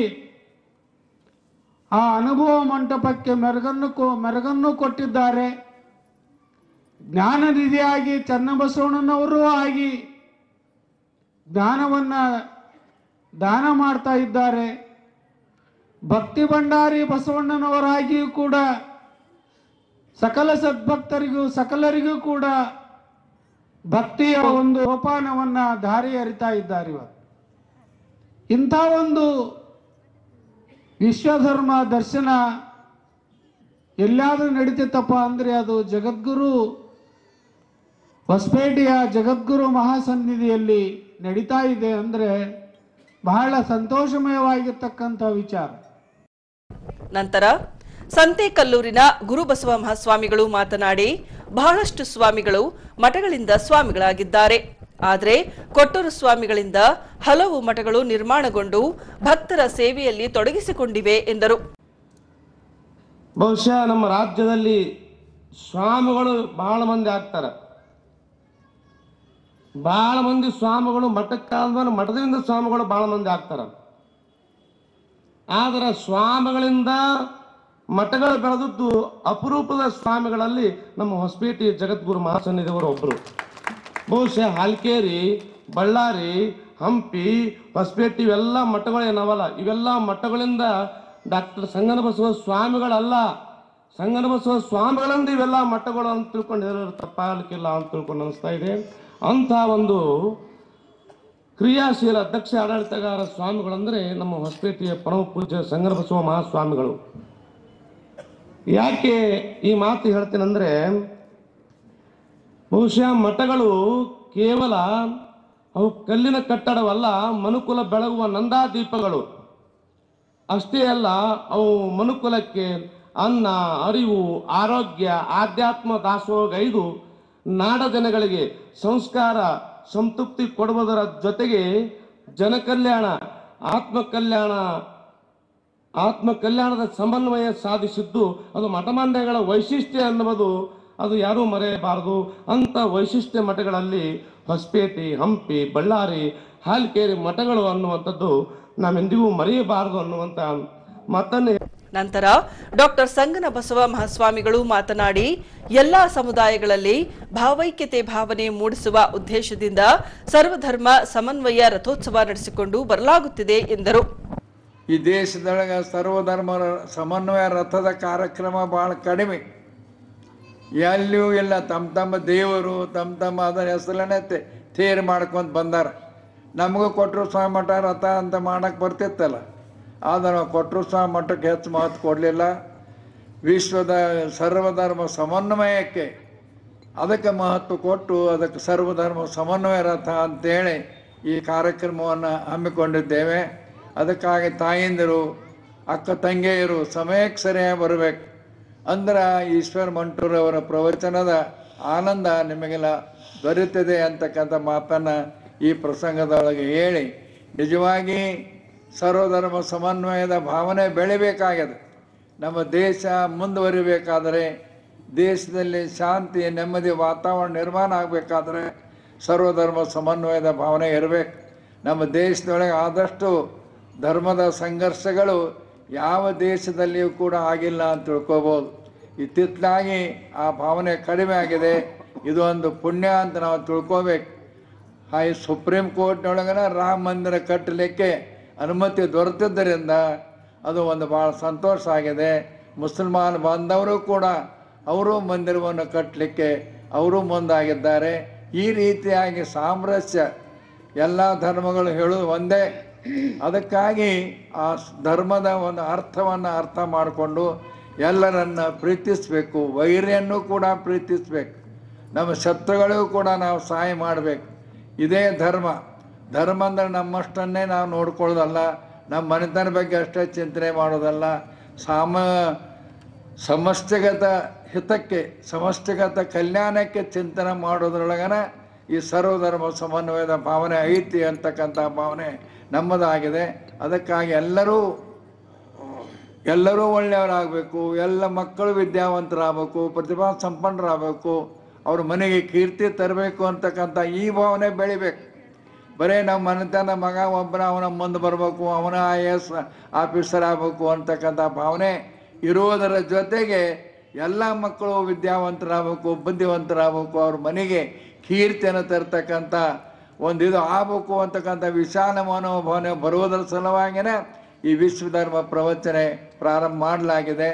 ಆ ಅನುಭವ ಮಂಟಪಕ್ಕೆ ಮೆರಗನ್ನು ಕೊ ಮೆರಗನ್ನು ಕೊಟ್ಟಿದ್ದಾರೆ ಜ್ಞಾನ ನಿಧಿಯಾಗಿ ಚನ್ನಬಸವಣ್ಣನವರು ಆಗಿ ಜ್ಞಾನವನ್ನು ದಾನ ಮಾಡ್ತಾ ಇದ್ದಾರೆ ಭಕ್ತಿ ಭಂಡಾರಿ ಬಸವಣ್ಣನವರಾಗಿಯೂ ಕೂಡ ಸಕಲ ಸದ್ಭಕ್ತರಿಗೂ ಸಕಲರಿಗೂ ಕೂಡ ಭಕ್ತಿಯ ಒಂದು ಸೋಪಾನವನ್ನ ದಾರಿ ಎರಿತಾ ಇದ್ದಾರೆ ಇವತ್ತು ಇಂಥ ಒಂದು ವಿಶ್ವಧರ್ಮ ದರ್ಶನ ಎಲ್ಲಾದರೂ ನಡೀತಿತ್ತಪ್ಪ ಅಂದರೆ ಅದು ಜಗದ್ಗುರು ಹೊಸಪೇಟೆಯ ಜಗದ್ಗುರು ಮಹಾಸನ್ನಿಧಿಯಲ್ಲಿ ನಡೀತಾ ಇದೆ ಅಂದರೆ ಬಹಳ ಸಂತೋಷಮಯವಾಗಿರ್ತಕ್ಕಂಥ ವಿಚಾರ ನಂತರ ಸಂತೆಕಲ್ಲೂರಿನ ಗುರುಬಸವ ಮಹಾಸ್ವಾಮಿಗಳು ಮಾತನಾಡಿ ಬಹಳಷ್ಟು ಸ್ವಾಮಿಗಳು ಮಠಗಳಿಂದ ಸ್ವಾಮಿಗಳಾಗಿದ್ದಾರೆ ಆದರೆ ಕೊಟ್ಟೂರು ಸ್ವಾಮಿಗಳಿಂದ ಹಲವು ಮಠಗಳು ನಿರ್ಮಾಣಗೊಂಡು ಭಕ್ತರ ಸೇವೆಯಲ್ಲಿ ತೊಡಗಿಸಿಕೊಂಡಿವೆ ಎಂದರು ಬಹುಶಃ ನಮ್ಮ ರಾಜ್ಯದಲ್ಲಿ ಸ್ವಾಮಿಗಳು ಬಹಳ ಮಂದಿ ಆಗ್ತಾರೆ ಬಹಳ ಮಂದಿ ಸ್ವಾಮಿಗಳು ಮಠಕ್ಕಾದ್ಮೇಲೆ ಮಠದಿಂದ ಸ್ವಾಮಿಗಳು ಬಹಳ ಮಂದಿ ಆಗ್ತಾರೆ ಆದರೆ ಸ್ವಾಮಿಗಳಿಂದ ಮಠಗಳು ಬೆಳೆದದ್ದು ಅಪರೂಪದ ಸ್ವಾಮಿಗಳಲ್ಲಿ ನಮ್ಮ ಹೊಸಪೇಟೆ ಜಗದ್ಗುರು ಮಹಾಸನ್ನಿಧಿಯವರು ಒಬ್ಬರು ಬಹುಶಃ ಹಾಲ್ಕೇರಿ ಬಳ್ಳಾರಿ ಹಂಪಿ ಹೊಸಪೇಟೆ ಇವೆಲ್ಲ ಮಠಗಳು ಏನವಲ್ಲ ಇವೆಲ್ಲ ಮಠಗಳಿಂದ ಡಾಕ್ಟರ್ ಸಂಗನ ಬಸವ ಸ್ವಾಮಿಗಳಲ್ಲ ಸಂಗನ ಬಸವ ಸ್ವಾಮಿಗಳಿಂದ ಇವೆಲ್ಲ ಮಠಗಳು ಅಂತ ತಿಳ್ಕೊಂಡು ಹೇಳೋರು ತಪ್ಪಾಗಲಿಕ್ಕಿಲ್ಲ ಅಂತ ತಿಳ್ಕೊಂಡು ಅನಿಸ್ತಾ ಇದೆ ಅಂಥ ಒಂದು ಕ್ರಿಯಾಶೀಲ ಅಧ್ಯಕ್ಷ ಆಡಳಿತಗಾರ ಸ್ವಾಮಿಗಳಂದ್ರೆ ನಮ್ಮ ಹೊಸಪೇಟೆಯ ಪರಮ ಪೂಜ್ಯ ಸಂಗನ ಬಸವ ಮಹಾಸ್ವಾಮಿಗಳು ಯಾಕೆ ಈ ಮಾತು ಹೇಳ್ತೀನಂದ್ರೆ ಬಹುಶಃ ಮಠಗಳು ಕೇವಲ ಅವು ಕಲ್ಲಿನ ಕಟ್ಟಡವಲ್ಲ ಮನುಕುಲ ಬೆಳಗುವ ನಂದಾದೀಪಗಳು ಅಷ್ಟೇ ಅಲ್ಲ ಅವು ಮನುಕುಲಕ್ಕೆ ಅನ್ನ ಅರಿವು ಆರೋಗ್ಯ ಆಧ್ಯಾತ್ಮ ದಾಸೋಹಗೈದು ನಾಡ ಜನಗಳಿಗೆ ಸಂಸ್ಕಾರ ಸಂತೃಪ್ತಿ ಕೊಡುವುದರ ಜೊತೆಗೆ ಜನಕಲ್ಯಾಣ ಆತ್ಮ ಕಲ್ಯಾಣ ಆತ್ಮ ಕಲ್ಯಾಣದ ಸಮನ್ವಯ ಸಾಧಿಸಿದ್ದು ಅದು ಮಠಮಾನ್ಯಗಳ ವೈಶಿಷ್ಟ್ಯ ಅನ್ನುವುದು ಅದು ಯಾರೂ ಮರೆಯಬಾರದು ಅಂತ ವೈಶಿಷ್ಟ್ಯ ಮಠಗಳಲ್ಲಿ ಹೊಸಪೇಟೆ ಹಂಪಿ ಬಳ್ಳಾರಿ ಹಾಲ್ಕೇರಿ ಮಠಗಳು ಅನ್ನುವಂಥದ್ದು ನಾವೆಂದಿಗೂ ಮರೆಯಬಾರದು ಅನ್ನುವಂಥ ಮಾತನ್ನು ನಂತರ ಡಾಕ್ಟರ್ ಸಂಗನ ಬಸವ ಮಹಾಸ್ವಾಮಿಗಳು ಮಾತನಾಡಿ ಎಲ್ಲಾ ಸಮುದಾಯಗಳಲ್ಲಿ ಭಾವೈಕ್ಯತೆ ಭಾವನೆ ಮೂಡಿಸುವ ಉದ್ದೇಶದಿಂದ ಸರ್ವಧರ್ಮ ಸಮನ್ವಯ ರಥೋತ್ಸವ ನಡೆಸಿಕೊಂಡು ಬರಲಾಗುತ್ತಿದೆ ಎಂದರು ಈ ದೇಶದೊಳಗೆ ಸರ್ವಧರ್ಮ ರ- ಸಮನ್ವಯ ರಥದ ಕಾರ್ಯಕ್ರಮ ಭಾಳ ಕಡಿಮೆ ಎಲ್ಲಿಯೂ ಇಲ್ಲ ತಮ್ಮ ತಮ್ಮ ದೇವರು ತಮ್ಮ ತಮ್ಮ ಅದರ ಹೆಸರನ್ನೇ ತೇ ತೇರು ಮಾಡ್ಕೊಂತ ಬಂದಾರ ನಮಗೂ ಕೊಟ್ಟರು ಸ್ವಾಮಿ ಮಠ ರಥ ಅಂತ ಮಾಡಕ್ಕೆ ಬರ್ತಿತ್ತಲ್ಲ ಆದರೆ ನಾವು ಕೊಟ್ಟರು ಸ್ವಾಮಿ ಮಠಕ್ಕೆ ಹೆಚ್ಚು ಮಹತ್ವ ಕೊಡಲಿಲ್ಲ ವಿಶ್ವದ ಸರ್ವಧರ್ಮ ಸಮನ್ವಯಕ್ಕೆ ಅದಕ್ಕೆ ಮಹತ್ವ ಕೊಟ್ಟು ಅದಕ್ಕೆ ಸರ್ವಧರ್ಮ ಸಮನ್ವಯ ರಥ ಅಂತೇಳಿ ಈ ಕಾರ್ಯಕ್ರಮವನ್ನು ಹಮ್ಮಿಕೊಂಡಿದ್ದೇವೆ ಅದಕ್ಕಾಗಿ ತಾಯಂದಿರು ಅಕ್ಕ ತಂಗಿಯರು ಸಮಯಕ್ಕೆ ಸರಿಯಾಗಿ ಬರಬೇಕು ಅಂದ್ರೆ ಈಶ್ವರ್ ಮಂಟೂರವರ ಪ್ರವಚನದ ಆನಂದ ನಿಮಗೆಲ್ಲ ದೊರೆಯುತ್ತದೆ ಅಂತಕ್ಕಂಥ ಮಾತನ್ನು ಈ ಪ್ರಸಂಗದೊಳಗೆ ಹೇಳಿ ನಿಜವಾಗಿ ಸರ್ವಧರ್ಮ ಸಮನ್ವಯದ ಭಾವನೆ ಬೆಳಿಬೇಕಾಗಿದೆ ನಮ್ಮ ದೇಶ ಮುಂದುವರಿಬೇಕಾದರೆ ದೇಶದಲ್ಲಿ ಶಾಂತಿ ನೆಮ್ಮದಿ ವಾತಾವರಣ ನಿರ್ಮಾಣ ಆಗಬೇಕಾದ್ರೆ ಸರ್ವಧರ್ಮ ಸಮನ್ವಯದ ಭಾವನೆ ಇರಬೇಕು ನಮ್ಮ ದೇಶದೊಳಗೆ ಆದಷ್ಟು ಧರ್ಮದ ಸಂಘರ್ಷಗಳು ಯಾವ ದೇಶದಲ್ಲಿಯೂ ಕೂಡ ಆಗಿಲ್ಲ ಅಂತ ತಿಳ್ಕೊಬೋದು ಇತ್ತಿತ್ತಲಾಗಿ ಆ ಭಾವನೆ ಕಡಿಮೆ ಆಗಿದೆ ಇದು ಒಂದು ಪುಣ್ಯ ಅಂತ ನಾವು ತಿಳ್ಕೋಬೇಕು ಹಾಗೆ ಸುಪ್ರೀಂ ಕೋರ್ಟ್ನೊಳಗನ ರಾಮ ಮಂದಿರ ಕಟ್ಟಲಿಕ್ಕೆ ಅನುಮತಿ ದೊರೆತಿದ್ದರಿಂದ ಅದು ಒಂದು ಭಾಳ ಸಂತೋಷ ಆಗಿದೆ ಮುಸಲ್ಮಾನ್ ಬಾಂಧವರು ಕೂಡ ಅವರು ಮಂದಿರವನ್ನು ಕಟ್ಟಲಿಕ್ಕೆ ಅವರು ಮುಂದಾಗಿದ್ದಾರೆ ಈ ರೀತಿಯಾಗಿ ಸಾಮರಸ್ಯ ಎಲ್ಲ ಧರ್ಮಗಳು ಹೇಳೋದು ಒಂದೇ ಅದಕ್ಕಾಗಿ ಆ ಸ್- ಧರ್ಮದ ಒಂದು ಅರ್ಥವನ್ನು ಅರ್ಥ ಮಾಡಿಕೊಂಡು ಎಲ್ಲರನ್ನ ಪ್ರೀತಿಸಬೇಕು ವೈರ್ಯನ್ನು ಕೂಡ ಪ್ರೀತಿಸಬೇಕು ನಮ್ಮ ಶತ್ರುಗಳಿಗೂ ಕೂಡ ನಾವು ಸಹಾಯ ಮಾಡಬೇಕು ಇದೇ ಧರ್ಮ ಧರ್ಮ ಅಂದರೆ ನಮ್ಮಷ್ಟನ್ನೇ ನಾವು ನೋಡ್ಕೊಳ್ಳೋದಲ್ಲ ನಮ್ಮ ಮನೆತನ ಬಗ್ಗೆ ಅಷ್ಟೇ ಚಿಂತನೆ ಮಾಡೋದಲ್ಲ ಸಾಮ ಸಮಷ್ಟಿಗತ ಹಿತಕ್ಕೆ ಸಮಷ್ಟಿಗತ ಕಲ್ಯಾಣಕ್ಕೆ ಚಿಂತನೆ ಮಾಡೋದ್ರೊಳಗನ ಈ ಸರ್ವಧರ್ಮ ಸಮನ್ವಯದ ಭಾವನೆ ಐತಿ ಅಂತಕ್ಕಂಥ ಭಾವನೆ ನಮ್ಮದಾಗಿದೆ ಅದಕ್ಕಾಗಿ ಎಲ್ಲರೂ ಎಲ್ಲರೂ ಒಳ್ಳೆಯವರಾಗಬೇಕು ಎಲ್ಲ ಮಕ್ಕಳು ವಿದ್ಯಾವಂತರಾಗಬೇಕು ಪ್ರತಿಭಾ ಸಂಪನ್ನರಾಗಬೇಕು ಅವ್ರ ಮನೆಗೆ ಕೀರ್ತಿ ತರಬೇಕು ಅಂತಕ್ಕಂಥ ಈ ಭಾವನೆ ಬೆಳಿಬೇಕು ಬರೀ ನಮ್ಮ ಮನೆತನ ಮಗ ಒಬ್ಬನ ಅವನ ಮುಂದೆ ಬರಬೇಕು ಅವನ ಐ ಎ ಎಸ್ ಆಫೀಸರ್ ಆಗಬೇಕು ಅಂತಕ್ಕಂಥ ಭಾವನೆ ಇರುವುದರ ಜೊತೆಗೆ ಎಲ್ಲ ಮಕ್ಕಳು ವಿದ್ಯಾವಂತರಾಗಬೇಕು ಬುದ್ಧಿವಂತರಾಗಬೇಕು ಅವ್ರ ಮನೆಗೆ ಕೀರ್ತಿಯನ್ನು ತರ್ತಕ್ಕಂಥ ಒಂದು ಇದು ಆಗಬೇಕು ಅಂತಕ್ಕಂಥ ವಿಶಾಲ ಮನೋಭಾವನೆ ಬರುವುದರ ಸಲುವಾಗಿಯೇ ಈ ವಿಶ್ವಧರ್ಮ ಪ್ರವಚನೆ ಪ್ರಾರಂಭ ಮಾಡಲಾಗಿದೆ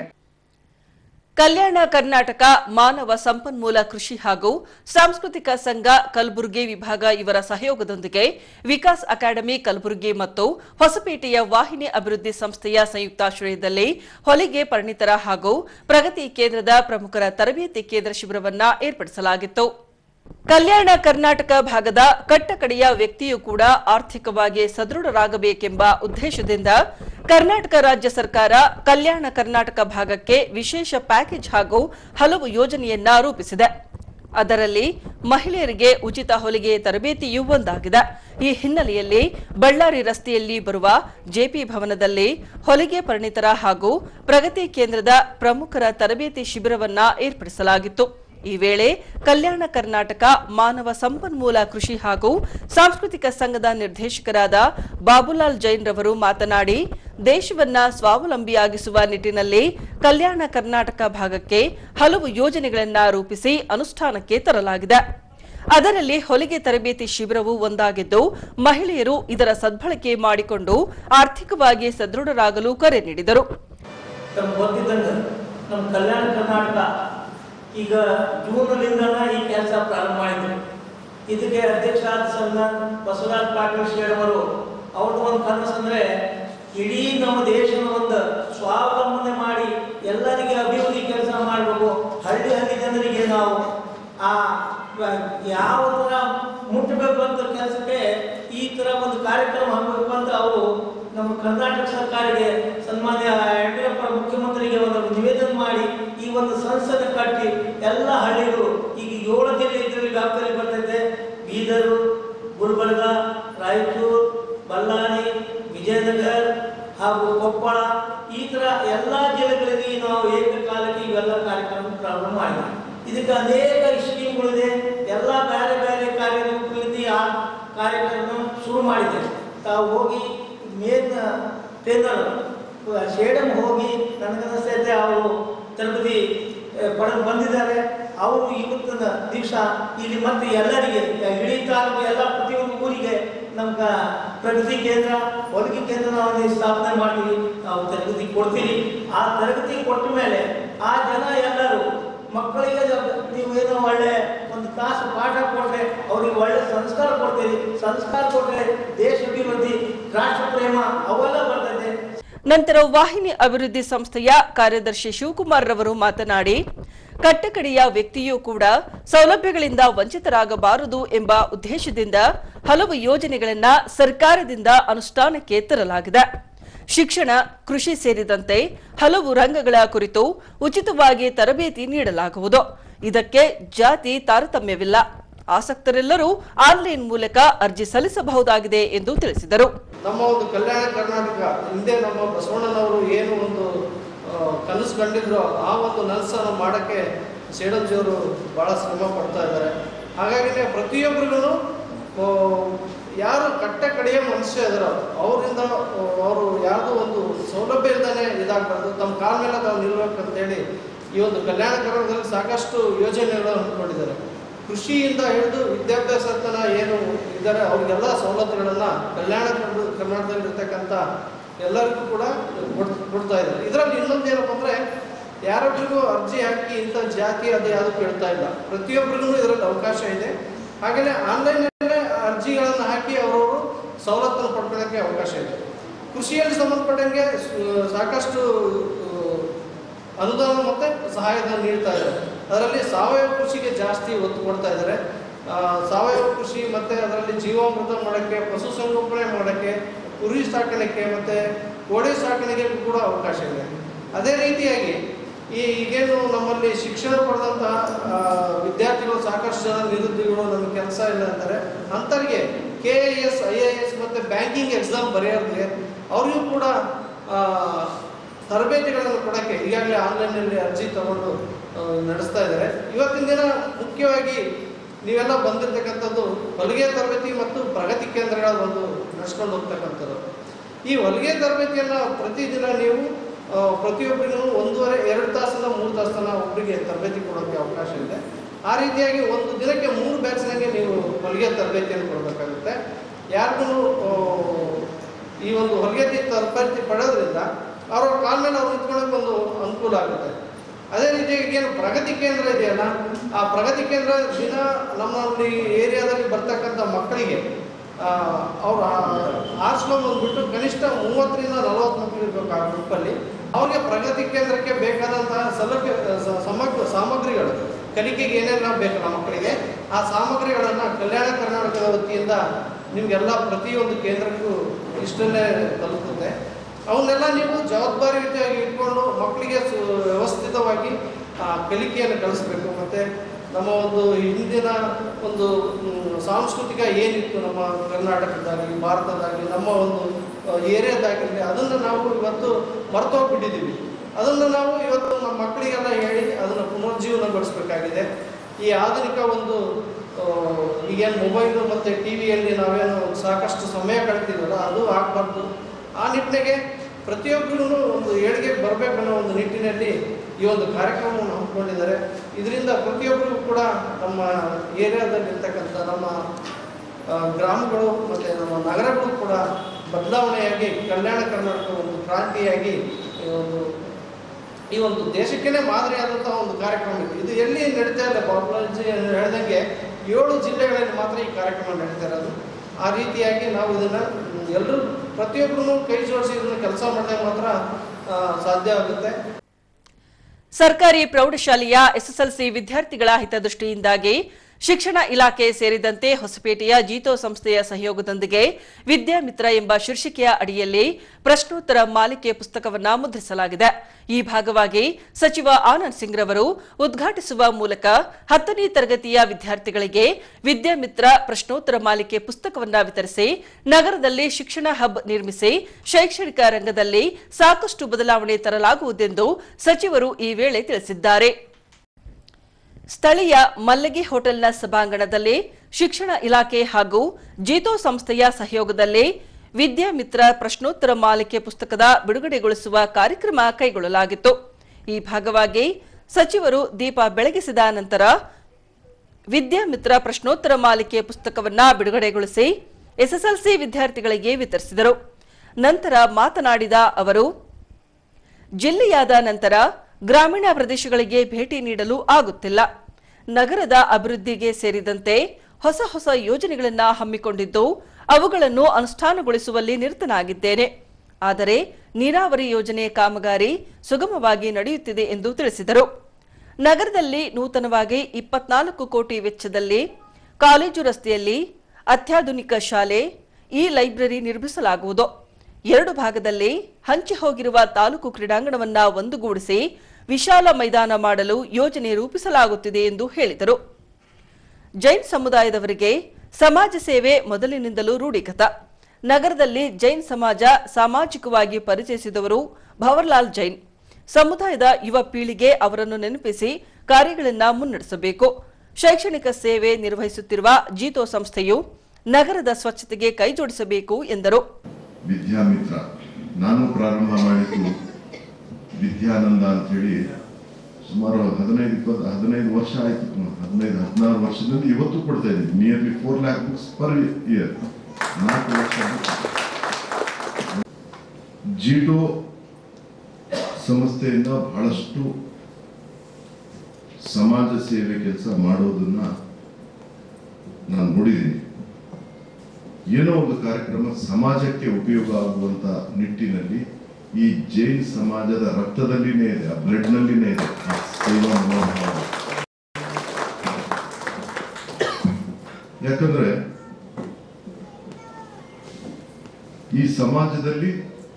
ಕಲ್ಯಾಣ ಕರ್ನಾಟಕ ಮಾನವ ಸಂಪನ್ಮೂಲ ಕೃಷಿ ಹಾಗೂ ಸಾಂಸ್ಕೃತಿಕ ಸಂಘ ಕಲಬುರಗಿ ವಿಭಾಗ ಇವರ ಸಹಯೋಗದೊಂದಿಗೆ ವಿಕಾಸ್ ಅಕಾಡೆಮಿ ಕಲಬುರಗಿ ಮತ್ತು ಹೊಸಪೇಟೆಯ ವಾಹಿನಿ ಅಭಿವೃದ್ಧಿ ಸಂಸ್ಥೆಯ ಸಂಯುಕ್ತಾಶ್ರಯದಲ್ಲಿ ಹೊಲಿಗೆ ಪರಿಣಿತರ ಹಾಗೂ ಪ್ರಗತಿ ಕೇಂದ್ರದ ಪ್ರಮುಖರ ತರಬೇತಿ ಕೇಂದ್ರ ಶಿಬಿರವನ್ನ ಏರ್ಪಡಿಸಲಾಗಿತ್ತು ಕಲ್ಯಾಣ ಕರ್ನಾಟಕ ಭಾಗದ ಕಟ್ಟಕಡೆಯ ವ್ಯಕ್ತಿಯೂ ಕೂಡ ಆರ್ಥಿಕವಾಗಿ ಸದೃಢರಾಗಬೇಕೆಂಬ ಉದ್ದೇಶದಿಂದ ಕರ್ನಾಟಕ ರಾಜ್ಯ ಸರ್ಕಾರ ಕಲ್ಯಾಣ ಕರ್ನಾಟಕ ಭಾಗಕ್ಕೆ ವಿಶೇಷ ಪ್ಯಾಕೇಜ್ ಹಾಗೂ ಹಲವು ಯೋಜನೆಯನ್ನ ರೂಪಿಸಿದೆ ಅದರಲ್ಲಿ ಮಹಿಳೆಯರಿಗೆ ಉಚಿತ ಹೊಲಿಗೆ ತರಬೇತಿಯೂ ಒಂದಾಗಿದೆ ಈ ಹಿನ್ನೆಲೆಯಲ್ಲಿ ಬಳ್ಳಾರಿ ರಸ್ತೆಯಲ್ಲಿ ಬರುವ ಜೆಪಿ ಭವನದಲ್ಲಿ ಹೊಲಿಗೆ ಪರಿಣಿತರ ಹಾಗೂ ಪ್ರಗತಿ ಕೇಂದ್ರದ ಪ್ರಮುಖರ ತರಬೇತಿ ಶಿಬಿರವನ್ನ ಏರ್ಪಡಿಸಲಾಗಿತ್ತು ಈ ವೇಳೆ ಕಲ್ಯಾಣ ಕರ್ನಾಟಕ ಮಾನವ ಸಂಪನ್ಮೂಲ ಕೃಷಿ ಹಾಗೂ ಸಾಂಸ್ಕೃತಿಕ ಸಂಘದ ನಿರ್ದೇಶಕರಾದ ಬಾಬುಲಾಲ್ ಜೈನ್ ರವರು ಮಾತನಾಡಿ ದೇಶವನ್ನ ಸ್ವಾವಲಂಬಿಯಾಗಿಸುವ ನಿಟ್ಟಿನಲ್ಲಿ ಕಲ್ಯಾಣ ಕರ್ನಾಟಕ ಭಾಗಕ್ಕೆ ಹಲವು ಯೋಜನೆಗಳನ್ನ ರೂಪಿಸಿ ಅನುಷ್ಠಾನಕ್ಕೆ ತರಲಾಗಿದೆ ಅದರಲ್ಲಿ ಹೊಲಿಗೆ ತರಬೇತಿ ಶಿಬಿರವು ಒಂದಾಗಿದ್ದು ಮಹಿಳೆಯರು ಇದರ ಸದ್ಬಳಕೆ ಮಾಡಿಕೊಂಡು ಆರ್ಥಿಕವಾಗಿ ಸದೃಢರಾಗಲು ಕರೆ ನೀಡಿದರು ತಮ್ಗೆ ಗೊತ್ತಿದ್ದಂಗೆ ನಮ್ಮ ಕಲ್ಯಾಣ ಕರ್ನಾಟಕ ಈಗ ಜೂನ್ನಿಂದ ಈ ಕೆಲಸ ಪ್ರಾರಂಭ ಮಾಡಿದ್ರು ಇದಕ್ಕೆ ಅಧ್ಯಕ್ಷರಾದ ಸಂಘ ಬಸವರಾಜ್ ಪಾಟೀಲ್ ಶ್ರೇಣವರು ಅವ್ರದ್ದು ಒಂದು ಕನಸು ಅಂದ್ರೆ ಇಡೀ ನಮ್ಮ ದೇಶದ ಒಂದು ಸ್ವಾವಲಂಬನೆ ಮಾಡಿ ಎಲ್ಲರಿಗೆ ಅಭಿವೃದ್ಧಿ ಕೆಲಸ ಮಾಡಬೇಕು ಹಳ್ಳಿ ಹಳ್ಳಿ ಜನರಿಗೆ ನಾವು ಆ ವ- ಯಾವ ಥರ ಮುಟ್ಟಬೇಕು ಅಂತ ಕೆಲಸಕ್ಕೆ ಈ ಥರ ಒಂದು ಕಾರ್ಯಕ್ರಮ ಆಗಬೇಕು ಅಂತ ಅವರು ನಮ್ಮ ಕರ್ನಾಟಕ ಸರ್ಕಾರಿಗೆ ಸನ್ಮಾನ್ಯ ಯಡಿಯೂರಪ್ಪ ಮುಖ್ಯಮಂತ್ರಿಗೆ ಒಂದು ನಿವೇದನೆ ಮಾಡಿ ಈ ಒಂದು ಸಂಸದ ಕಟ್ಟಿ ಎಲ್ಲ ಹಳ್ಳಿಗಳು ಈಗ ಏಳು ಜಿಲ್ಲೆ ಇದರಲ್ಲಿ ವ್ಯಾಪ್ತಿಯಲ್ಲಿ ಬರ್ತೈತೆ ಬೀದರು ಗುಲ್ಬರ್ಗ ರಾಯಚೂರು ಬಳ್ಳಾರಿ ವಿಜಯನಗರ ಹಾಗೂ ಕೊಪ್ಪಳ ಈ ಥರ ಎಲ್ಲ ಜಿಲ್ಲೆಗಳಲ್ಲಿ ನಾವು ಏಕಕಾಲಕ್ಕೆ ಇವೆಲ್ಲ ಕಾರ್ಯಕ್ರಮ ಪ್ರಾರಂಭ ಮಾಡಿದ್ವಿ ಇದಕ್ಕೆ ಅನೇಕ ಸ್ಕೀಮ್ಗಳಿದೆ ಎಲ್ಲ ಬೇರೆ ಬೇರೆ ಕಾರ್ಯಕ್ರಮಗಳಲ್ಲಿ ಆ ಕಾರ್ಯಕ್ರಮ ಶುರು ಮಾಡಿದೆ ತಾವು ಹೋಗಿ ಮೇನ್ ಟ್ರೈನರ್ ಶೇಡಮ್ ಹೋಗಿ ನನಗನ್ನಿಸ್ತೈತೆ ಅವರು ತರಬೇತಿ ಆ, ಪಡೆದು ಬಂದಿದ್ದಾರೆ ಅವರು ಇವತ್ತಿನ ದಿವಸ ಇಲ್ಲಿ ಮತ್ತೆ ಎಲ್ಲರಿಗೆ ಇಡೀ ತಾಲೂಕು ಎಲ್ಲ ಪ್ರತಿಯೊಂದು ಊರಿಗೆ ನಮ್ಗ ಪ್ರಗತಿ ಕೇಂದ್ರ ಹೊಲಿಗೆ ಕೇಂದ್ರ ನಾವು ಇಲ್ಲಿ ಸ್ಥಾಪನೆ ಮಾಡ್ತೀವಿ ನಾವು ತರಗತಿ ಕೊಡ್ತೀವಿ ಆ ತರಗತಿ ಕೊಟ್ಟ ಮೇಲೆ ಆ ಜನ ಎಲ್ಲರೂ ಮಕ್ಕಳಿಗೆ ನೀವು ಏನೋ ಒಳ್ಳೆ ಒಂದು ತಾಸು ಪಾಠ ಕೊಟ್ರೆ ಅವ್ರಿಗೆ ಒಳ್ಳೆ ಸಂಸ್ಕಾರ ಕೊಡ್ತೀರಿ ಸಂಸ್ಕಾರ ಕೊಟ್ರೆ ದೇಶ ಅಭಿವೃದ್ಧಿ ರಾಷ್ಟ್ರ ಪ್ರೇಮ ಅವೆಲ್ಲ ಬರ್ತದೆ ನಂತರ ವಾಹಿನಿ ಅಭಿವೃದ್ಧಿ ಸಂಸ್ಥೆಯ ಕಾರ್ಯದರ್ಶಿ ಶಿವಕುಮಾರ್ ರವರು ಮಾತನಾಡಿ ಕಟ್ಟಕಡೆಯ ವ್ಯಕ್ತಿಯೂ ಕೂಡ ಸೌಲಭ್ಯಗಳಿಂದ ವಂಚಿತರಾಗಬಾರದು ಎಂಬ ಉದ್ದೇಶದಿಂದ ಹಲವು ಯೋಜನೆಗಳನ್ನ ಸರ್ಕಾರದಿಂದ ಅನುಷ್ಠಾನಕ್ಕೆ ತರಲಾಗಿದೆ ಶಿಕ್ಷಣ ಕೃಷಿ ಸೇರಿದಂತೆ ಹಲವು ರಂಗಗಳ ಕುರಿತು ಉಚಿತವಾಗಿ ತರಬೇತಿ ನೀಡಲಾಗುವುದು ಇದಕ್ಕೆ ಜಾತಿ ತಾರತಮ್ಯವಿಲ್ಲ ಆಸಕ್ತರೆಲ್ಲರೂ ಆನ್ಲೈನ್ ಮೂಲಕ ಅರ್ಜಿ ಸಲ್ಲಿಸಬಹುದಾಗಿದೆ ಎಂದು ತಿಳಿಸಿದರು ನಮ್ಮ ಒಂದು ಕಲ್ಯಾಣ ಕರ್ನಾಟಕ ಹಿಂದೆ ನಮ್ಮ ಬಸವಣ್ಣನವರು ಏನು ಒಂದು ಆ, ಕನಸು ಕಂಡಿದ್ರು ಆ ಒಂದು ನನಸನ್ನು ಮಾಡೋಕ್ಕೆ ಸೇಡಂಜಿಯವರು ಭಾಳ ಶ್ರಮ ಪಡ್ತಾ ಇದ್ದಾರೆ ಹಾಗಾಗಿನೇ ಪ್ರತಿಯೊಬ್ಬರಿಗೂ ಯಾರು ಕಟ್ಟ ಕಡೆಯ ಮನುಷ್ಯ ಇದಾರೋ ಅವರಿಂದ ಅವರು ಯಾವುದೋ ಒಂದು ಸೌಲಭ್ಯ ಇಲ್ದೇ ಇದಾಗಬಾರ್ದು ತಮ್ಮ ಕಾಲ ಮೇಲೆ ತಾವು ನಿಲ್ಬೇಕಂತೇಳಿ ಈ ಒಂದು ಕಲ್ಯಾಣ ಕರ್ನಾಟಕದಲ್ಲಿ ಸಾಕಷ್ಟು ಯೋಜನೆಗಳು ಹಮ್ಮಿಕೊಂಡಿದ್ದಾರೆ ಕೃಷಿಯಿಂದ ಹಿಡಿದು ವಿದ್ಯಾಭ್ಯಾಸ ತನ ಏನು ಇದ್ದಾರೆ ಅವ್ರಿಗೆಲ್ಲ ಸವಲತ್ತುಗಳನ್ನು ಕಲ್ಯಾಣ ಕರ್ನ- ಕರ್ನಾಟಕದಲ್ಲಿರ್ತಕ್ಕಂಥ ಎಲ್ಲರಿಗೂ ಕೂಡ ಕೊಡ್- ಕೊಡ್ತಾ ಇದ್ದಾರೆ ಇದರಲ್ಲಿ ಇನ್ನೊಂದು ಏನಪ್ಪ ಅಂದರೆ ಯಾರೊಬ್ಬರಿಗೂ ಅರ್ಜಿ ಹಾಕಿ ಇಂಥ ಜಾತಿ ಅದು ಯಾವುದು ಕೇಳ್ತಾ ಇಲ್ಲ ಪ್ರತಿಯೊಬ್ಬರಿಗೂ ಇದರಲ್ಲಿ ಅವಕಾಶ ಇದೆ ಹಾಗೆಯೇ ಆನ್ಲೈನಲ್ಲೇ ಅರ್ಜಿಗಳನ್ನು ಹಾಕಿ ಅವರವರು ಸವಲತ್ತನ್ನು ಪಡ್ಕೊಳ್ಳೋಕ್ಕೆ ಅವಕಾಶ ಇದೆ ಕೃಷಿಯಲ್ಲಿ ಸಂಬಂಧಪಟ್ಟಂಗೆ ಸ- ಸಾಕಷ್ಟು ಆ, ಅನುದಾನ ಮತ್ತು ಸಹಾಯಧನ ನೀಡ್ತಾ ಇದ್ದಾರೆ ಅದರಲ್ಲಿ ಸಾವಯವ ಕೃಷಿಗೆ ಜಾಸ್ತಿ ಒತ್ತು ಕೊಡ್ತಾ ಇದ್ದಾರೆ ಆ, ಸಾವಯವ ಕೃಷಿ ಮತ್ತು ಅದರಲ್ಲಿ ಜೀವಾಮೃತ ಮಾಡೋಕ್ಕೆ ಪಶುಸಂಗೋಪನೆ ಮಾಡೋಕ್ಕೆ ಕುರಿ ಸಾಕಾಣಿಕೆ ಮತ್ತು ಕೋಳಿ ಸಾಕಾಣಿಕೆ ಕೂಡ ಅವಕಾಶ ಇದೆ ಅದೇ ರೀತಿಯಾಗಿ ಈ ಈಗೇನು ನಮ್ಮಲ್ಲಿ ಶಿಕ್ಷಣ ಪಡೆದಂತಹ ಆ, ವಿದ್ಯಾರ್ಥಿಗಳು ಸಾಕಷ್ಟು ಜನ ನಿರುದ್ಯೋಗಿಗಳು ನಮಗೆ ಕೆಲಸ ಇಲ್ಲ ಅಂತಾರೆ ಅಂಥವ್ರಿಗೆ K A S I A S ಮತ್ತು ಬ್ಯಾಂಕಿಂಗ್ ಎಕ್ಸಾಮ್ ಬರೆಯೋರಿಗೆ ಅವರಿಗೂ ಕೂಡ ಆ, ತರಬೇತಿಗಳನ್ನು ಕೊಡೋಕ್ಕೆ ಈಗಾಗಲೇ ಆನ್ಲೈನಲ್ಲಿ ಅರ್ಜಿ ತಗೊಂಡು ಆ, ನಡೆಸ್ತಾ ಇದ್ದಾರೆ ಇವತ್ತಿನ ದಿನ ಮುಖ್ಯವಾಗಿ ನೀವೆಲ್ಲ ಬಂದಿರತಕ್ಕಂಥದ್ದು ಹೊಲಿಗೆ ತರಬೇತಿ ಮತ್ತು ಪ್ರಗತಿ ಕೇಂದ್ರಗಳ ಒಂದು ನಡೆಸ್ಕೊಂಡು ಹೋಗ್ತಕ್ಕಂಥದ್ದು ಈ ಹೊಲಿಗೆ ತರಬೇತಿಯನ್ನು ಪ್ರತಿದಿನ ನೀವು ಆ, ಪ್ರತಿಯೊಬ್ಬರಿಗೂ ಒಂದೂವರೆ ಎರಡು ತಾಸನ್ನ ಮೂರು ತಾಸನ್ನ ಒಬ್ಬರಿಗೆ ತರಬೇತಿ ಕೊಡೋಕ್ಕೆ ಅವಕಾಶ ಇದೆ ಆ ರೀತಿಯಾಗಿ ಒಂದು ದಿನಕ್ಕೆ ಮೂರು ಬ್ಯಾಚ್ನಾಗೆ ನೀವು ಹೊಲಿಗೆ ತರಬೇತಿಯನ್ನು ಕೊಡಬೇಕಾಗುತ್ತೆ ಯಾರಿಗೂ ಈ ಒಂದು ಹೊಲಿಗೆ ತರಬೇತಿ ಪಡೆಯೋದ್ರಿಂದ ಅವರ ಕಾಲ ಮೇಲೆ ಅವ್ರು ನಿಂತ್ಕೊಳ್ಳೋಕೆ ಒಂದು ಅನುಕೂಲ ಆಗುತ್ತೆ ಅದೇ ರೀತಿಯಾಗಿ ಏನು ಪ್ರಗತಿ ಕೇಂದ್ರ ಇದೆಯಲ್ಲ ಆ ಪ್ರಗತಿ ಕೇಂದ್ರ ದಿನ ನಮ್ಮಲ್ಲಿ ಏರಿಯಾದಲ್ಲಿ ಬರ್ತಕ್ಕಂಥ ಮಕ್ಕಳಿಗೆ ಅವ್ರು ಆರಿಸ್ಕೊಂಡು ಬಂದ್ಬಿಟ್ಟು ಕನಿಷ್ಠ ಮೂವತ್ತರಿಂದ ನಲವತ್ತು ಮಕ್ಕಳು ಇರಬೇಕು ಆ ಗ್ರೂಪಲ್ಲಿ ಅವ್ರಿಗೆ ಪ್ರಗತಿ ಕೇಂದ್ರಕ್ಕೆ ಬೇಕಾದಂತಹ ಸಲಕ್ಕೆ ಸ- ಸಮಗ್ರ ಸಾಮಗ್ರಿಗಳು ಕಲಿಕೆಗೆ ಏನೆಲ್ಲ ಬೇಕಲ್ಲ ಮಕ್ಕಳಿಗೆ ಆ ಸಾಮಗ್ರಿಗಳನ್ನು ಕಲ್ಯಾಣ ಕರ್ನಾಟಕದ ವತಿಯಿಂದ ನಿಮಗೆಲ್ಲ ಪ್ರತಿಯೊಂದು ಕೇಂದ್ರಕ್ಕೂ ಇಷ್ಟನ್ನೇ ತಲುಪುತ್ತೆ ಅವನ್ನೆಲ್ಲ ನೀವು ಜವಾಬ್ದಾರಿಯುತವಾಗಿ ಇಟ್ಕೊಂಡು ಮಕ್ಕಳಿಗೆ ಸು ವ್ಯವಸ್ಥಿತವಾಗಿ ಆ ಕಲಿಕೆಯನ್ನು ಕಲಿಸ್ಬೇಕು ಮತ್ತು ನಮ್ಮ ಒಂದು ಹಿಂದಿನ ಒಂದು ಮ್, ಸಾಂಸ್ಕೃತಿಕ ಏನಿತ್ತು ನಮ್ಮ ಕರ್ನಾಟಕದಾಗಲಿ ಭಾರತದಾಗಲಿ ನಮ್ಮ ಒಂದು ಏರಿಯಾದಾಗಿರಲಿ ಅದನ್ನು ನಾವು ಇವತ್ತು ಮರ್ತೋಗ್ಬಿಟ್ಟಿದ್ದೀವಿ ಅದನ್ನು ನಾವು ಇವತ್ತು ನಮ್ಮ ಮಕ್ಕಳಿಗೆಲ್ಲ ಹೇಳಿ ಅದನ್ನು ಪುನರ್ಜೀವನಗೊಳಿಸಬೇಕಾಗಿದೆ ಈ ಆಧುನಿಕ ಒಂದು ಆ, ಈಗೇನು ಮೊಬೈಲು ಮತ್ತು ಟಿ ವಿಯಲ್ಲಿ ನಾವೇನು ಸಾಕಷ್ಟು ಸಮಯ ಕಳ್ತೀವಲ್ಲ ಅದು ಆಗಬಾರ್ದು ಆ ನಿಟ್ಟಿನಾಗೆ ಪ್ರತಿಯೊಬ್ಬರೂ ಒಂದು ಏಳಿಗೆ ಬರಬೇಕನ್ನೋ ಒಂದು ನಿಟ್ಟಿನಲ್ಲಿ ಈ ಒಂದು ಕಾರ್ಯಕ್ರಮವನ್ನು ಹಮ್ಮಿಕೊಂಡಿದ್ದಾರೆ ಇದರಿಂದ ಪ್ರತಿಯೊಬ್ಬರಿಗೂ ಕೂಡ ನಮ್ಮ ಏರಿಯಾದಲ್ಲಿರ್ತಕ್ಕಂಥ ನಮ್ಮ ಆ, ಗ್ರಾಮಗಳು ಮತ್ತು ನಮ್ಮ ನಗರಗಳು ಕೂಡ ಬದಲಾವಣೆಯಾಗಿ ಕಲ್ಯಾಣ ಕರ್ನಾಟಕ ಒಂದು ಕ್ರಾಂತಿಯಾಗಿ ಈ ಒಂದು ಈ ಒಂದು ದೇಶಕ್ಕೇ ಮಾದರಿಯಾದಂತಹ ಒಂದು ಕಾರ್ಯಕ್ರಮ ಇದು ಇದು ಎಲ್ಲಿ ನಡೀತಾ ಇಲ್ಲ ಬಾಬುಲಾಜಿ ಹೇಳ್ದಂಗೆ ಏಳು ಜಿಲ್ಲೆಗಳಲ್ಲಿ ಮಾತ್ರ ಈ ಕಾರ್ಯಕ್ರಮ ನಡೀತಾ ಇರೋದು ಆ ರೀತಿಯಾಗಿ ನಾವು ಇದನ್ನು ಎಲ್ಲರೂ ಪ್ರತಿಯೊಬ್ಬರೂ ಕೈ ಜೋಡಿಸಿ ಇದನ್ನು ಕೆಲಸ ಮಾಡಿದಾಗ ಮಾತ್ರ ಆ, ಸಾಧ್ಯ ಆಗುತ್ತೆ ಸರ್ಕಾರಿ ಪ್ರೌಢಶಾಲೆಯ ಎಸ್ಎಸ್ಎಲ್ಸಿ ವಿದ್ಯಾರ್ಥಿಗಳ ಹಿತದೃಷ್ಟಿಯಿಂದಾಗಿ ಶಿಕ್ಷಣ ಇಲಾಖೆ ಸೇರಿದಂತೆ ಹೊಸಪೇಟೆಯ ಜೀತೋ ಸಂಸ್ಥೆಯ ಸಹಯೋಗದೊಂದಿಗೆ ವಿದ್ಯಾಮಿತ್ರ ಎಂಬ ಶೀರ್ಷಿಕೆಯ ಅಡಿಯಲ್ಲಿ ಪ್ರಶ್ನೋತ್ತರ ಮಾಲಿಕೆ ಪುಸ್ತಕವನ್ನ ಮುದ್ರಿಸಲಾಗಿದೆ ಈ ಭಾಗವಾಗಿ ಸಚಿವ ಆನಂದ್ ಸಿಂಗ್ ರವರು ಉದ್ಘಾಟಿಸುವ ಮೂಲಕ ಹತ್ತನೇ ತರಗತಿಯ ವಿದ್ಯಾರ್ಥಿಗಳಿಗೆ ವಿದ್ಯಾಮಿತ್ರ ಪ್ರಶ್ನೋತ್ತರ ಮಾಲಿಕೆ ಪುಸ್ತಕವನ್ನ ವಿತರಿಸಿ ನಗರದಲ್ಲಿ ಶಿಕ್ಷಣ ಹಬ್ ನಿರ್ಮಿಸಿ ಶೈಕ್ಷಣಿಕ ರಂಗದಲ್ಲಿ ಸಾಕಷ್ಟು ಬದಲಾವಣೆ ತರಲಾಗುವುದೆಂದು ಸಚಿವರು ಈ ವೇಳೆ ತಿಳಿಸಿದ್ದಾರೆ ಸ್ಥಳೀಯ ಮಲ್ಲಗಿ ಹೋಟೆಲ್ನ ಸಭಾಂಗಣದಲ್ಲಿ ಶಿಕ್ಷಣ ಇಲಾಖೆ ಹಾಗೂ ಜೀತೋ ಸಂಸ್ಥೆಯ ಸಹಯೋಗದಲ್ಲಿ ವಿದ್ಯಾಮಿತ್ರ ಪ್ರಶ್ನೋತ್ತರ ಮಾಲಿಕೆ ಪುಸ್ತಕದ ಬಿಡುಗಡೆಗೊಳಿಸುವ ಕಾರ್ಯಕ್ರಮ ಕೈಗೊಳ್ಳಲಾಗಿತ್ತು ಈ ಭಾಗವಾಗಿ ಸಚಿವರು ದೀಪ ಬೆಳಗಿಸಿದ ನಂತರ ವಿದ್ಯಾಮಿತ್ರ ಪ್ರಶ್ನೋತ್ತರ ಮಾಲಿಕೆ ಪುಸ್ತಕವನ್ನ ಬಿಡುಗಡೆಗೊಳಿಸಿ ಎಸ್ಎಸ್ಎಲ್ಸಿ ವಿದ್ಯಾರ್ಥಿಗಳಿಗೆ ವಿತರಿಸಿದರು ನಂತರ ಮಾತನಾಡಿದ ಅವರು ಜಿಲ್ಲೆಯಾದ ನಂತರ ಗ್ರಾಮೀಣ ಪ್ರದೇಶಗಳಿಗೆ ಭೇಟಿ ನೀಡಲು ಆಗುತ್ತಿಲ್ಲ ನಗರದ ಅಭಿವೃದ್ಧಿಗೆ ಸೇರಿದಂತೆ ಹೊಸ ಹೊಸ ಯೋಜನೆಗಳನ್ನು ಹಮ್ಮಿಕೊಂಡಿದ್ದು ಅವುಗಳನ್ನು ಅನುಷ್ಠಾನಗೊಳಿಸುವಲ್ಲಿ ನಿರತನಾಗಿದ್ದೇನೆ ಆದರೆ ನೀರಾವರಿ ಯೋಜನೆ ಕಾಮಗಾರಿ ಸುಗಮವಾಗಿ ನಡೆಯುತ್ತಿದೆ ಎಂದು ತಿಳಿಸಿದರು ನಗರದಲ್ಲಿ ನೂತನವಾಗಿ ಇಪ್ಪತ್ನಾಲ್ಕು ಕೋಟಿ ವೆಚ್ಚದಲ್ಲಿ ಕಾಲೇಜು ರಸ್ತೆಯಲ್ಲಿ ಅತ್ಯಾಧುನಿಕ ಶಾಲೆ ಈ ಲೈಬ್ರರಿ ನಿರ್ಮಿಸಲಾಗುವುದು ಎರಡು ಭಾಗದಲ್ಲಿ ಹಂಚಿ ಹೋಗಿರುವ ತಾಲೂಕು ಕ್ರೀಡಾಂಗಣವನ್ನ ಒಂದುಗೂಡಿಸಿ ವಿಶಾಲ ಮೈದಾನ ಮಾಡಲು ಯೋಜನೆ ರೂಪಿಸಲಾಗುತ್ತಿದೆ ಎಂದು ಹೇಳಿದರು ಜೈನ್ ಸಮುದಾಯದವರಿಗೆ ಸಮಾಜ ಸೇವೆ ಮೊದಲಿನಿಂದಲೂ ರೂಢಿಗತ ನಗರದಲ್ಲಿ ಜೈನ್ ಸಮಾಜ ಸಾಮಾಜಿಕವಾಗಿ ಪರಿಚಯಿಸಿದವರು ಭವರ್ಲಾಲ್ ಜೈನ್ ಸಮುದಾಯದ ಯುವ ಪೀಳಿಗೆ ಅವರನ್ನು ನೆನಪಿಸಿ ಕಾರ್ಯಗಳನ್ನು ಮುನ್ನಡೆಸಬೇಕು ಶೈಕ್ಷಣಿಕ ಸೇವೆ ನಿರ್ವಹಿಸುತ್ತಿರುವ ಜೀತೋ ಸಂಸ್ಥೆಯು ನಗರದ ಸ್ವಚ್ಛತೆಗೆ ಕೈಜೋಡಿಸಬೇಕು ಎಂದರು ವಿದ್ಯಾಮಿತ್ರ ನಾನು ಪ್ರಾರಂಭ ಮಾಡಿದ್ದು ವಿದ್ಯಾನಂದ ಅಂತೇಳಿ ಸುಮಾರು ಹದಿನೈದು ಇಪ್ಪತ್ತು ಹದಿನೈದು ವರ್ಷ ಆಯ್ತು ಹದಿನೈದು ಹದಿನಾರು ವರ್ಷದಿಂದ ಇವತ್ತು ಕೊಡ್ತಾ ಇದ್ದೀವಿ nearly four lakh books per year ನಾಲ್ಕು ಲಕ್ಷ ಜಿಟೋ ಸಂಸ್ಥೆಯಿಂದ ಬಹಳಷ್ಟು ಸಮಾಜ ಸೇವೆ ಕೆಲಸ ಮಾಡೋದನ್ನ ನಾನು ನೋಡಿದ್ದೀನಿ ಏನೋ ಒಂದು ಕಾರ್ಯಕ್ರಮ ಸಮಾಜಕ್ಕೆ ಉಪಯೋಗ ಆಗುವಂತ ನಿಟ್ಟಿನಲ್ಲಿ ಈ ಜೈನ್ ಸಮಾಜದ ರಕ್ತದಲ್ಲಿನೇ ಇದೆ ಆ ಬ್ಲಡ್ ನಲ್ಲಿನೇ ಇದೆ ಆ ಸೇವಾ ಮನೋಭಾವ ಯಾಕಂದ್ರೆ ಈ ಸಮಾಜದಲ್ಲಿ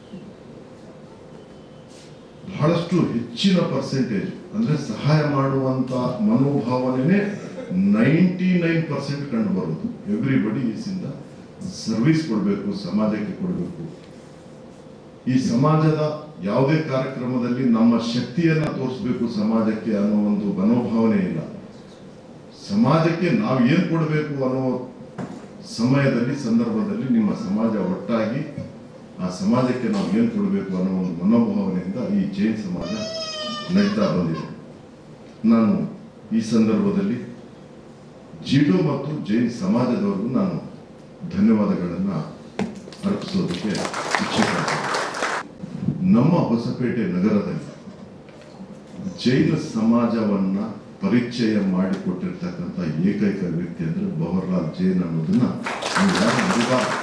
ಬಹಳಷ್ಟು ಹೆಚ್ಚಿನ ಪರ್ಸೆಂಟೇಜ್ ಅಂದ್ರೆ ಸಹಾಯ ಮಾಡುವಂತ ಮನೋಭಾವನೆ ನೈಂಟಿ ನೈನ್ ಪರ್ಸೆಂಟ್ ಕಂಡು ಬರುವುದು ಎವ್ರಿಬಡಿ ಈಸ್ ಇಂದ ಸರ್ವಿಸ್ ಕೊಡಬೇಕು ಸಮಾಜಕ್ಕೆ ಕೊಡಬೇಕು ಈ ಸಮಾಜದ ಯಾವುದೇ ಕಾರ್ಯಕ್ರಮದಲ್ಲಿ ನಮ್ಮ ಶಕ್ತಿಯನ್ನ ತೋರಿಸಬೇಕು ಸಮಾಜಕ್ಕೆ ಅನ್ನೋ ಒಂದು ಮನೋಭಾವನೆ ಇಲ್ಲ ಸಮಾಜಕ್ಕೆ ನಾವು ಏನ್ ಕೊಡಬೇಕು ಅನ್ನೋ ಸಮಯದಲ್ಲಿ ಸಂದರ್ಭದಲ್ಲಿ ನಿಮ್ಮ ಸಮಾಜ ಒಟ್ಟಾಗಿ ಆ ಸಮಾಜಕ್ಕೆ ನಾವು ಏನ್ ಕೊಡಬೇಕು ಅನ್ನೋ ಒಂದು ಮನೋಭಾವನೆಯಿಂದ ಈ ಜೈನ್ ಸಮಾಜ ನಡೀತಾ ಬಂದಿದೆ ನಾನು ಈ ಸಂದರ್ಭದಲ್ಲಿ ಜಿಡೋ ಮತ್ತು ಜೈನ್ ಸಮಾಜದವರೆಗೂ ನಾನು ಧನ್ಯವಾದಗಳನ್ನ ಅರ್ಪಿಸೋದಕ್ಕೆ ಇಚ್ಛೆ ಪಡ್ತೇನೆ ನಮ್ಮ ಹೊಸಪೇಟೆ ನಗರದಲ್ಲಿ ಜೈನ ಸಮಾಜವನ್ನ ಪರಿಚಯ ಮಾಡಿಕೊಟ್ಟಿರ್ತಕ್ಕಂಥ ಏಕೈಕ ವ್ಯಕ್ತಿ ಅಂದ್ರೆ ಬಹರ್ಲಾಲ್ ಜೈನ್ ಅನ್ನೋದನ್ನ ನೀವು ಯಾರು ಮರಿಬಾರ್ದು.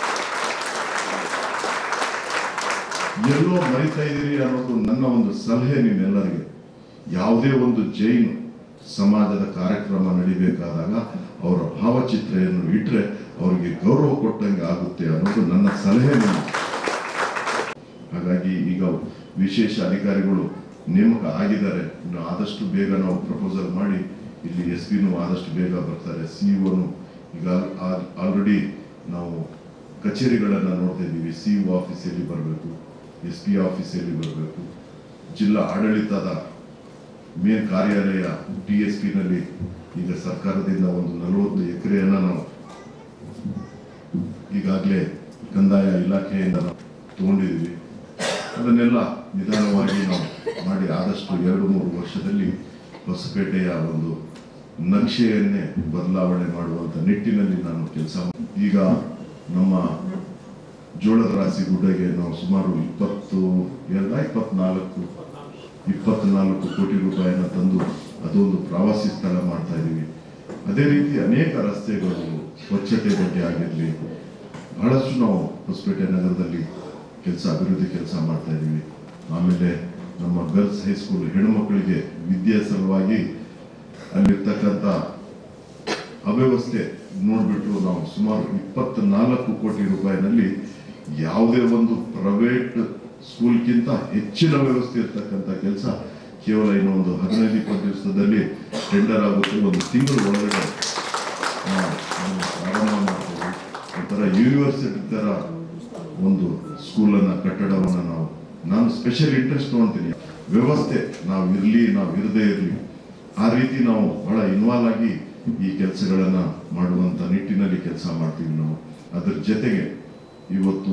ಎಲ್ಲೋ ಮರಿತಾ ಇದ್ದೀರಿ ಅನ್ನೋದು ನನ್ನ ಒಂದು ಸಲಹೆ ನಿಮ್ಮೆಲ್ಲರಿಗೆ ಯಾವುದೇ ಒಂದು ಜೈನ್ ಸಮಾಜದ ಕಾರ್ಯಕ್ರಮ ನಡಿಬೇಕಾದಾಗ ಅವರ ಭಾವಚಿತ್ರೆಯನ್ನು ಇಟ್ರೆ ಅವರಿಗೆ ಗೌರವ ಕೊಟ್ಟಂಗೆ ಆಗುತ್ತೆ ಅನ್ನೋದು ನನ್ನ ಸಲಹೆ ನಿಮಗೆ ಹಾಗಾಗಿ ಈಗ ವಿಶೇಷ ಅಧಿಕಾರಿಗಳು ನೇಮಕ ಆಗಿದ್ದಾರೆ ಇನ್ನು ಆದಷ್ಟು ಬೇಗ ನಾವು ಪ್ರಪೋಸಲ್ ಮಾಡಿ ಇಲ್ಲಿ ಎಸ್ ಪಿನೂ ಆದಷ್ಟು ಬೇಗ ಬರ್ತಾರೆ ಸಿಇಒನು ಈಗ ಆಲ್ರೆಡಿ ನಾವು ಕಚೇರಿಗಳನ್ನು ನೋಡ್ತಾ ಇದ್ದೀವಿ ಸಿಇಒ ಆಫೀಸಲ್ಲಿ ಬರಬೇಕು ಎಸ್ ಪಿ ಆಫೀಸಲ್ಲಿ ಬರಬೇಕು ಜಿಲ್ಲಾ ಆಡಳಿತದ ಮೇನ್ ಕಾರ್ಯಾಲಯ ಟಿ ಎಸ್ ಪಿನಲ್ಲಿ ಈಗ ಸರ್ಕಾರದಿಂದ ಒಂದು ನಲವತ್ತು ಎಕರೆಯನ್ನ ನಾವು ಈಗಾಗಲೇ ಕಂದಾಯ ಇಲಾಖೆಯಿಂದ ನಾವು ತಗೊಂಡಿದ್ದೀವಿ ಅದನ್ನೆಲ್ಲ ನಿಧಾನವಾಗಿ ನಾವು ಮಾಡಿ ಆದಷ್ಟು ಎರಡು ಮೂರು ವರ್ಷದಲ್ಲಿ ಹೊಸಪೇಟೆಯ ಒಂದು ನಕ್ಷೆಯನ್ನೇ ಬದಲಾವಣೆ ಮಾಡುವಂತ ನಿಟ್ಟಿನಲ್ಲಿ ನಾನು ಕೆಲಸ ಈಗ ನಮ್ಮ ಜೋಳದ ರಾಶಿ ಗುಡ್ಡಗೆ ನಾವು ಸುಮಾರು ಇಪ್ಪತ್ತು ಎಲ್ಲ ಇಪ್ಪತ್ನಾಲ್ಕು ಇಪ್ಪತ್ನಾಲ್ಕು ಕೋಟಿ ರೂಪಾಯಿನ ತಂದು ಅದೊಂದು ಪ್ರವಾಸಿ ಸ್ಥಳ ಮಾಡ್ತಾ ಇದ್ದೀವಿ ಅದೇ ರೀತಿ ಅನೇಕ ರಸ್ತೆಗಳು ಸ್ವಚ್ಛತೆ ಬಗ್ಗೆ ಆಗಿರಲಿ ಬಹಳಷ್ಟು ನಾವು ಹೊಸಪೇಟೆ ನಗರದಲ್ಲಿ ಕೆಲಸ ಅಭಿವೃದ್ಧಿ ಕೆಲಸ ಮಾಡ್ತಾ ಇದ್ದೀವಿ ಆಮೇಲೆ ನಮ್ಮ ಗರ್ಲ್ಸ್ ಹೈಸ್ಕೂಲ್ ಹೆಣ್ಮಕ್ಳಿಗೆ ವಿದ್ಯೆ ಸಲುವಾಗಿ ಅಲ್ಲಿರ್ತಕ್ಕಂಥ ಅವ್ಯವಸ್ಥೆ ನೋಡ್ಬಿಟ್ಟು ನಾವು ಸುಮಾರು ಇಪ್ಪತ್ನಾಲ್ಕು ಕೋಟಿ ರೂಪಾಯಿನಲ್ಲಿ ಯಾವುದೇ ಒಂದು ಪ್ರೈವೇಟ್ ಸ್ಕೂಲ್ಗಿಂತ ಹೆಚ್ಚಿನ ವ್ಯವಸ್ಥೆ ಇರ್ತಕ್ಕಂಥ ಕೆಲಸ ಕೇವಲ ಇನ್ನೊಂದು ಹದಿನೈದು ಇಪ್ಪತ್ತು ದಿವಸದಲ್ಲಿ ಟೆಂಡರ್ ಆಗುತ್ತೆ ಒಂದು ತಿಂಗಳು ಒಳಗಡೆ ನಾವು ನಾವು ಪ್ರಾರಂಭ ಮಾಡ್ತೀವಿ ಒಂಥರ ಯೂನಿವರ್ಸಿಟಿ ತರ ಒಂದು ಸ್ಕೂಲನ್ನ ಕಟ್ಟಡವನ್ನ ನಾವು ನಾನು ಸ್ಪೆಷಲ್ ಇಂಟ್ರೆಸ್ಟ್ ತಗೊಳ್ತೀನಿ ವ್ಯವಸ್ಥೆ ನಾವು ಇರಲಿ ನಾವು ಇರದೇ ಇರಲಿ ಆ ರೀತಿ ನಾವು ಬಹಳ ಇನ್ವಾಲ್ವ್ ಆಗಿ ಈ ಕೆಲಸಗಳನ್ನ ಮಾಡುವಂತ ನಿಟ್ಟಿನಲ್ಲಿ ಕೆಲಸ ಮಾಡ್ತೀವಿ ನಾವು ಅದ್ರ ಜೊತೆಗೆ ಇವತ್ತು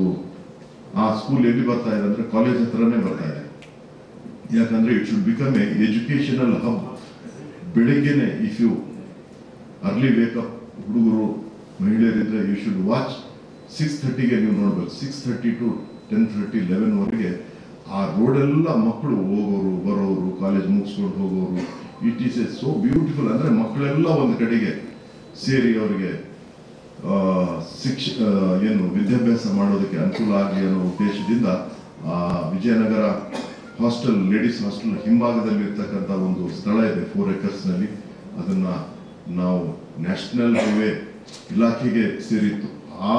ಆ ಸ್ಕೂಲ್ ಎಲ್ಲಿ ಬರ್ತಾ ಇದೆ ಅಂದ್ರೆ ಕಾಲೇಜ್ ಹತ್ರನೇ ಬರ್ತಾ ಇದೆ ಯಾಕಂದ್ರೆ it should become a educational hub ಬೆಳಿಗ್ಗೆನೆ ಇಫ್ ಯು ಅರ್ಲಿ ವೇಕಪ್ ಹುಡುಗರು ಮಹಿಳೆಯರಿದ್ರೆ ಯು ಶುಡ್ ವಾಚ್ ಸಿಕ್ಸ್ ಥರ್ಟಿಗೆ ನೀವು ನೋಡ್ಬೇಕು six thirty to ten thirty eleven ವರೆಗೆ ಆ ರೋಡೆಲ್ಲ ಮಕ್ಕಳು ಹೋಗೋರು ಬರೋರು ಕಾಲೇಜ್ ಮುಗಿಸ್ಕೊಂಡು ಹೋಗೋರು it is a so beautiful ಅಂದ್ರೆ ಮಕ್ಕಳೆಲ್ಲ ಒಂದು ಕಡೆಗೆ ಸೇರಿ ಅವರಿಗೆ ಆ, ಶಿಕ್ಷ ಆ, ಏನು ವಿದ್ಯಾಭ್ಯಾಸ ಮಾಡೋದಕ್ಕೆ ಅನುಕೂಲ ಆಗಲಿ ಅನ್ನೋ ಉದ್ದೇಶದಿಂದ ಆ ವಿಜಯನಗರ ಹಾಸ್ಟೆಲ್ ಲೇಡೀಸ್ ಹಾಸ್ಟೆಲ್ ಹಿಂಭಾಗದಲ್ಲಿ ಇರ್ತಕ್ಕಂಥ ಒಂದು ಸ್ಥಳ ಇದೆ ಫೋರ್ ಏಕರ್ಸ್ ನಲ್ಲಿ ಅದನ್ನ ನಾವು ನ್ಯಾಷನಲ್ ಹೈವೇ ಇಲಾಖೆಗೆ ಸೇರಿತ್ತು ಆ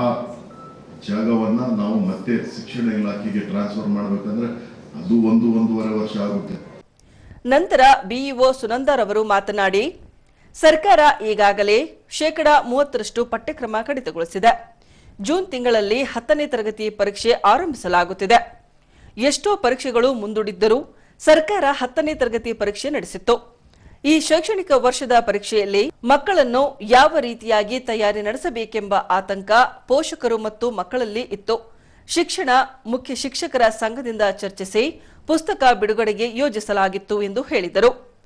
ಜಾಗವನ್ನ ನಾವು ಮತ್ತೆ ಶಿಕ್ಷಣ ಇಲಾಖೆಗೆ ಟ್ರಾನ್ಸ್ಫರ್ ಮಾಡ್ಬೇಕಂದ್ರೆ ಅದು ಒಂದು ಒಂದೂವರೆ ವರ್ಷ ಆಗುತ್ತೆ ನಂತರ ಬಿಇಒ ಸುನಂದರ್ ಅವರು ಮಾತನಾಡಿ ಸರ್ಕಾರ ಈಗಾಗಲೇ ಶೇಕಡಾ ಮೂವತ್ತರಷ್ಟು ಪಠ್ಯಕ್ರಮ ಕಡಿತಗೊಳಿಸಿದೆ ಜೂನ್ ತಿಂಗಳಲ್ಲಿ ಹತ್ತನೇ ತರಗತಿ ಪರೀಕ್ಷೆ ಆರಂಭಿಸಲಾಗುತ್ತಿದೆ ಎಷ್ಟೋ ಪರೀಕ್ಷೆಗಳು ಮುಂದೂಡಿದ್ದರೂ ಸರ್ಕಾರ ಹತ್ತನೇ ತರಗತಿ ಪರೀಕ್ಷೆ ನಡೆಸಿತ್ತು ಈ ಶೈಕ್ಷಣಿಕ ವರ್ಷದ ಪರೀಕ್ಷೆಯಲ್ಲಿ ಮಕ್ಕಳನ್ನು ಯಾವ ರೀತಿಯಾಗಿ ತಯಾರಿ ನಡೆಸಬೇಕೆಂಬ ಆತಂಕ ಪೋಷಕರು ಮತ್ತು ಮಕ್ಕಳಲ್ಲಿ ಇತ್ತು ಶಿಕ್ಷಣ ಮುಖ್ಯ ಶಿಕ್ಷಕರ ಸಂಘದಿಂದ ಚರ್ಚಿಸಿ ಪುಸ್ತಕ ಬಿಡುಗಡೆಗೆ ಯೋಜಿಸಲಾಗಿತ್ತು ಎಂದು ಹೇಳಿದರು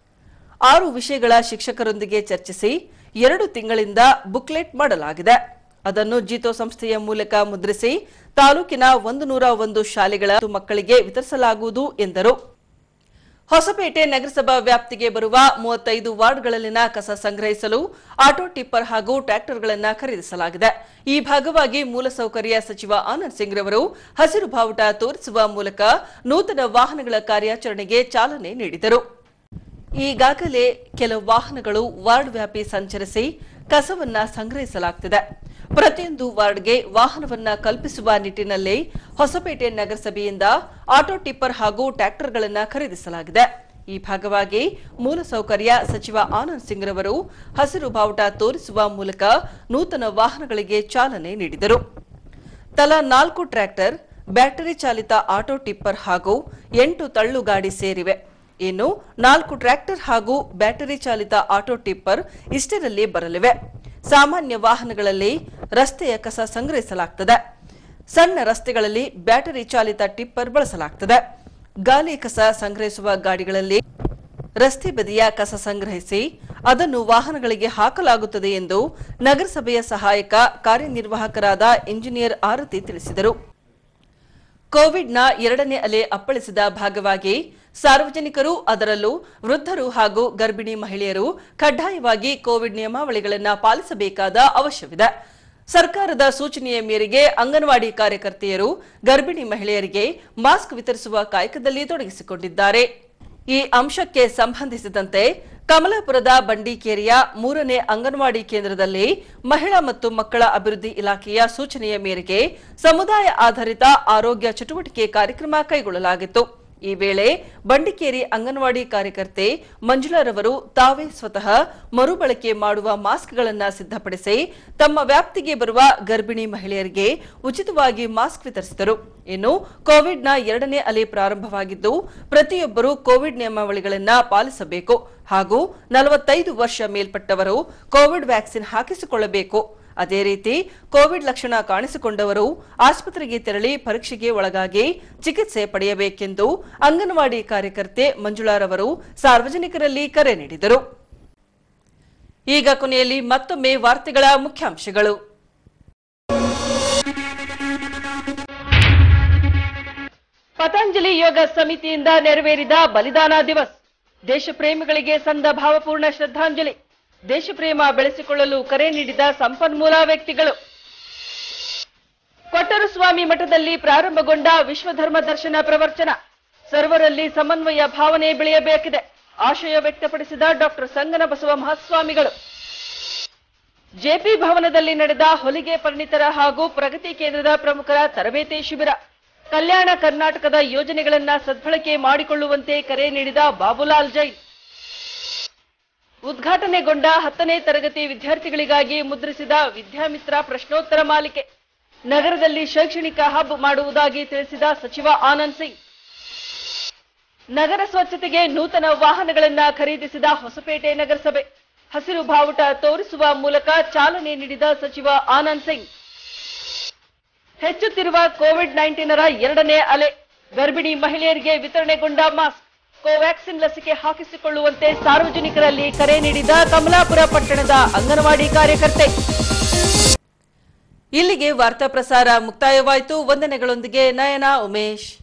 ಆರು ವಿಷಯಗಳ ಶಿಕ್ಷಕರೊಂದಿಗೆ ಚರ್ಚಿಸಿ ಎರಡು ತಿಂಗಳಿಂದ ಬುಕ್ಲೆಟ್ ಮಾಡಲಾಗಿದೆ ಅದನ್ನು ಜೀತೋ ಸಂಸ್ಥೆಯ ಮೂಲಕ ಮುದ್ರಿಸಿ ತಾಲೂಕಿನ ಒಂದು ನೂರ ಒಂದು ಶಾಲೆಗಳ ಮಕ್ಕಳಿಗೆ ವಿತರಿಸಲಾಗುವುದು ಎಂದರು ಹೊಸಪೇಟೆ ನಗರಸಭಾ ವ್ಯಾಪ್ತಿಗೆ ಬರುವ ಮೂವತ್ತೈದು ವಾರ್ಡ್ಗಳಲ್ಲಿನ ಕಸ ಸಂಗ್ರಹಿಸಲು ಆಟೋ ಟಿಪ್ಪರ್ ಹಾಗೂ ಟ್ರ್ಯಾಕ್ಟರ್ಗಳನ್ನು ಖರೀದಿಸಲಾಗಿದೆ ಈ ಭಾಗವಾಗಿ ಮೂಲಸೌಕರ್ಯ ಸಚಿವ ಆನಂದ್ ಸಿಂಗ್ ರವರು ಹಸಿರು ಬಾವುಟ ತೋರಿಸುವ ಮೂಲಕ ನೂತನ ವಾಹನಗಳ ಕಾರ್ಯಾಚರಣೆಗೆ ಚಾಲನೆ ನೀಡಿದರು ಈಗಾಗಲೇ ಕೆಲ ವಾಹನಗಳು ವಾರ್ಡ್ ವ್ಯಾಪಿ ಸಂಚರಿಸಿ ಕಸವನ್ನ ಸಂಗ್ರಹಿಸಲಾಗುತ್ತಿದೆ ಪ್ರತಿಯೊಂದು ವಾರ್ಡ್ಗೆ ವಾಹನವನ್ನ ಕಲ್ಪಿಸುವ ನಿಟ್ಟಿನಲ್ಲಿ ಹೊಸಪೇಟೆ ನಗರಸಭೆಯಿಂದ ಆಟೋ ಟಿಪ್ಪರ್ ಹಾಗೂ ಟ್ರ್ಯಾಕ್ಟರ್ಗಳನ್ನು ಖರೀದಿಸಲಾಗಿದೆ ಈ ಭಾಗವಾಗಿ ಮೂಲಸೌಕರ್ಯ ಸಚಿವ ಆನಂದ್ ಸಿಂಗ್ ರವರು ಹಸಿರು ಬಾವುಟ ತೋರಿಸುವ ಮೂಲಕ ನೂತನ ವಾಹನಗಳಿಗೆ ಚಾಲನೆ ನೀಡಿದರು ತಲಾ ನಾಲ್ಕು ಟ್ರ್ಯಾಕ್ಟರ್ ಬ್ಯಾಟರಿ ಚಾಲಿತ ಆಟೋ ಟಿಪ್ಪರ್ ಹಾಗೂ ಎಂಟು ತಳ್ಳು ಗಾಡಿ ಸೇರಿವೆ ಇನ್ನು ನಾಲ್ಕು ಟ್ರ್ಯಾಕ್ಟರ್ ಹಾಗೂ ಬ್ಯಾಟರಿ ಚಾಲಿತ ಆಟೋ ಟಿಪ್ಪರ್ ಇಷ್ಟರಲ್ಲಿ ಬರಲಿವೆ ಸಾಮಾನ್ಯ ವಾಹನಗಳಲ್ಲಿ ರಸ್ತೆಯ ಕಸ ಸಂಗ್ರಹಿಸಲಾಗುತ್ತದೆ ಸಣ್ಣ ರಸ್ತೆಗಳಲ್ಲಿ ಬ್ಯಾಟರಿ ಚಾಲಿತ ಟಿಪ್ಪರ್ ಬಳಸಲಾಗುತ್ತದೆ ಗಾಲಿ ಕಸ ಸಂಗ್ರಹಿಸುವ ಗಾಡಿಗಳಲ್ಲಿ ರಸ್ತೆ ಬದಿಯ ಕಸ ಸಂಗ್ರಹಿಸಿ ಅದನ್ನು ವಾಹನಗಳಿಗೆ ಹಾಕಲಾಗುತ್ತದೆ ಎಂದು ನಗರಸಭೆಯ ಸಹಾಯಕ ಕಾರ್ಯನಿರ್ವಾಹಕರಾದ ಇಂಜಿನಿಯರ್ ಆರತಿ ತಿಳಿಸಿದರು ಕೋವಿಡ್ನ ಎರಡನೇ ಅಲೆ ಅಪ್ಪಳಿಸಿದ ಭಾಗವಾಗಿ ಸಾರ್ವಜನಿಕರು ಅದರಲ್ಲೂ ವೃದ್ಧರು ಹಾಗೂ ಗರ್ಭಿಣಿ ಮಹಿಳೆಯರು ಕಡ್ಡಾಯವಾಗಿ ಕೋವಿಡ್ ನಿಯಮಾವಳಿಗಳನ್ನು ಪಾಲಿಸಬೇಕಾದ ಅವಶ್ಯವಿದೆ ಸರ್ಕಾರದ ಸೂಚನೆಯ ಮೇರೆಗೆ ಅಂಗನವಾಡಿ ಕಾರ್ಯಕರ್ತೆಯರು ಗರ್ಭಿಣಿ ಮಹಿಳೆಯರಿಗೆ ಮಾಸ್ಕ್ ವಿತರಿಸುವ ಕಾಯಕದಲ್ಲಿ ತೊಡಗಿಸಿಕೊಂಡಿದ್ದಾರೆ ಈ ಅಂಶಕ್ಕೆ ಸಂಬಂಧಿಸಿದಂತೆ ಕಮಲಾಪುರದ ಬಂಡೀಕೇರಿಯ ಮೂರನೇ ಅಂಗನವಾಡಿ ಕೇಂದ್ರದಲ್ಲಿ ಮಹಿಳಾ ಮತ್ತು ಮಕ್ಕಳ ಅಭಿವೃದ್ಧಿ ಇಲಾಖೆಯ ಸೂಚನೆಯ ಮೇರೆಗೆ ಸಮುದಾಯ ಆಧಾರಿತ ಆರೋಗ್ಯ ಚಟುವಟಿಕೆ ಕಾರ್ಯಕ್ರಮ ಕೈಗೊಳ್ಳಲಾಗಿತ್ತು ಈ ವೇಳೆ ಬಂಡಿಕೇರಿ ಅಂಗನವಾಡಿ ಕಾರ್ಯಕರ್ತೆ ಮಂಜುಳಾರವರು ತಾವೇ ಸ್ವತಃ ಮರುಬಳಕೆ ಮಾಡುವ ಮಾಸ್ಕ್ಗಳನ್ನು ಸಿದ್ಧಪಡಿಸಿ ತಮ್ಮ ವ್ಯಾಪ್ತಿಗೆ ಬರುವ ಗರ್ಭಿಣಿ ಮಹಿಳೆಯರಿಗೆ ಉಚಿತವಾಗಿ ಮಾಸ್ಕ್ ವಿತರಿಸಿದರು ಇನ್ನು ಕೋವಿಡ್ನ ಎರಡನೇ ಅಲೆ ಪ್ರಾರಂಭವಾಗಿದ್ದು ಪ್ರತಿಯೊಬ್ಬರೂ ಕೋವಿಡ್ ನಿಯಮಾವಳಿಗಳನ್ನು ಪಾಲಿಸಬೇಕು ಹಾಗೂ ನಲವತ್ತೈದು ವರ್ಷ ಮೇಲ್ಪಟ್ಟವರು ಕೋವಿಡ್ ವ್ಯಾಕ್ಸಿನ್ ಹಾಕಿಸಿಕೊಳ್ಳಬೇಕು ಅದೇ ರೀತಿ ಕೋವಿಡ್ ಲಕ್ಷಣ ಕಾಣಿಸಿಕೊಂಡವರು ಆಸ್ಪತ್ರೆಗೆ ತೆರಳಿ ಪರೀಕ್ಷೆಗೆ ಒಳಗಾಗಿ ಚಿಕಿತ್ಸೆ ಪಡೆಯಬೇಕೆಂದು ಅಂಗನವಾಡಿ ಕಾರ್ಯಕರ್ತೆ ಮಂಜುಳಾರವರು ಸಾರ್ವಜನಿಕರಲ್ಲಿ ಕರೆ ನೀಡಿದರು ಈಗ ಕೊನೆಯಲ್ಲಿ ಮತ್ತೊಮ್ಮೆ ವಾರ್ತೆಗಳ ಮುಖ್ಯಾಂಶಗಳು ಪತಂಜಲಿ ಯೋಗ ಸಮಿತಿಯಿಂದ ನೆರವೇರಿದ ಬಲಿದಾನ ದಿವಸ್ ದೇಶಪ್ರೇಮಿಗಳಿಗೆ ಸಂದ ಭಾವಪೂರ್ಣ ಶ್ರದ್ಧಾಂಜಲಿ ದೇಶಪ್ರೇಮ ಬೆಳೆಸಿಕೊಳ್ಳಲು ಕರೆ ನೀಡಿದ ಸಂಪನ್ಮೂಲ ವ್ಯಕ್ತಿಗಳು ಕೊಟ್ಟರು ಸ್ವಾಮಿ ಮಠದಲ್ಲಿ ಪ್ರಾರಂಭಗೊಂಡ ವಿಶ್ವಧರ್ಮ ದರ್ಶನ ಪ್ರವಚನ ಸರ್ವರಲ್ಲಿ ಸಮನ್ವಯ ಭಾವನೆ ಬೆಳೆಯಬೇಕಿದೆ ಆಶಯ ವ್ಯಕ್ತಪಡಿಸಿದ ಡಾಕ್ಟರ್ ಸಂಗನ ಬಸವ ಮಹಾಸ್ವಾಮಿಗಳು ಜೆಪಿ ಭವನದಲ್ಲಿ ನಡೆದ ಹೊಲಿಗೆ ಪರಿಣಿತರ ಹಾಗೂ ಪ್ರಗತಿ ಕೇಂದ್ರದ ಪ್ರಮುಖರ ತರಬೇತಿ ಶಿಬಿರ ಕಲ್ಯಾಣ ಕರ್ನಾಟಕದ ಯೋಜನೆಗಳನ್ನ ಸದ್ಬಳಕೆ ಮಾಡಿಕೊಳ್ಳುವಂತೆ ಕರೆ ನೀಡಿದ ಬಾಬುಲಾಲ್ ಜೈನ್ ಉದ್ಘಾಟನೆಗೊಂಡ ಹತ್ತನೇ ತರಗತಿ ವಿದ್ಯಾರ್ಥಿಗಳಿಗಾಗಿ ಮುದ್ರಿಸಿದ ವಿದ್ಯಾಮಿತ್ರ ಪ್ರಶ್ನೋತ್ತರ ಮಾಲಿಕೆ ನಗರದಲ್ಲಿ ಶೈಕ್ಷಣಿಕ ಹಬ್ ಮಾಡುವುದಾಗಿ ತಿಳಿಸಿದ ಸಚಿವ ಆನಂದ್ ಸಿಂಗ್ ನಗರ ಸ್ವಚ್ಛತೆಗೆ ನೂತನ ವಾಹನಗಳನ್ನ ಖರೀದಿಸಿದ ಹೊಸಪೇಟೆ ನಗರಸಭೆ ಹಸಿರು ಬಾವುಟ ತೋರಿಸುವ ಮೂಲಕ ಚಾಲನೆ ನೀಡಿದ ಸಚಿವ ಆನಂದ್ ಸಿಂಗ್ ಹೆಚ್ಚುತ್ತಿರುವ ಕೋವಿಡ್ ನೈನ್ಟೀನರ ಎರಡನೇ ಅಲೆ ಗರ್ಭಿಣಿ ಮಹಿಳೆಯರಿಗೆ ವಿತರಣೆಗೊಂಡ ಮಾಸ್ಕ್ ಕೋವ್ಯಾಕ್ಸಿನ್ ಲಸಿಕೆ ಹಾಕಿಸಿಕೊಳ್ಳುವಂತೆ ಸಾರ್ವಜನಿಕರಲ್ಲಿ ಕರೆ ನೀಡಿದ ಕಮಲಾಪುರ ಪಟ್ಟಣದ ಅಂಗನವಾಡಿ ಕಾರ್ಯಕರ್ತೆ ಇಲ್ಲಿಗೆ ವಾರ್ತಾ ಪ್ರಸಾರ ಮುಕ್ತಾಯವಾಯಿತು ವಂದನೆಗಳೊಂದಿಗೆ ನಯನ ಉಮೇಶ್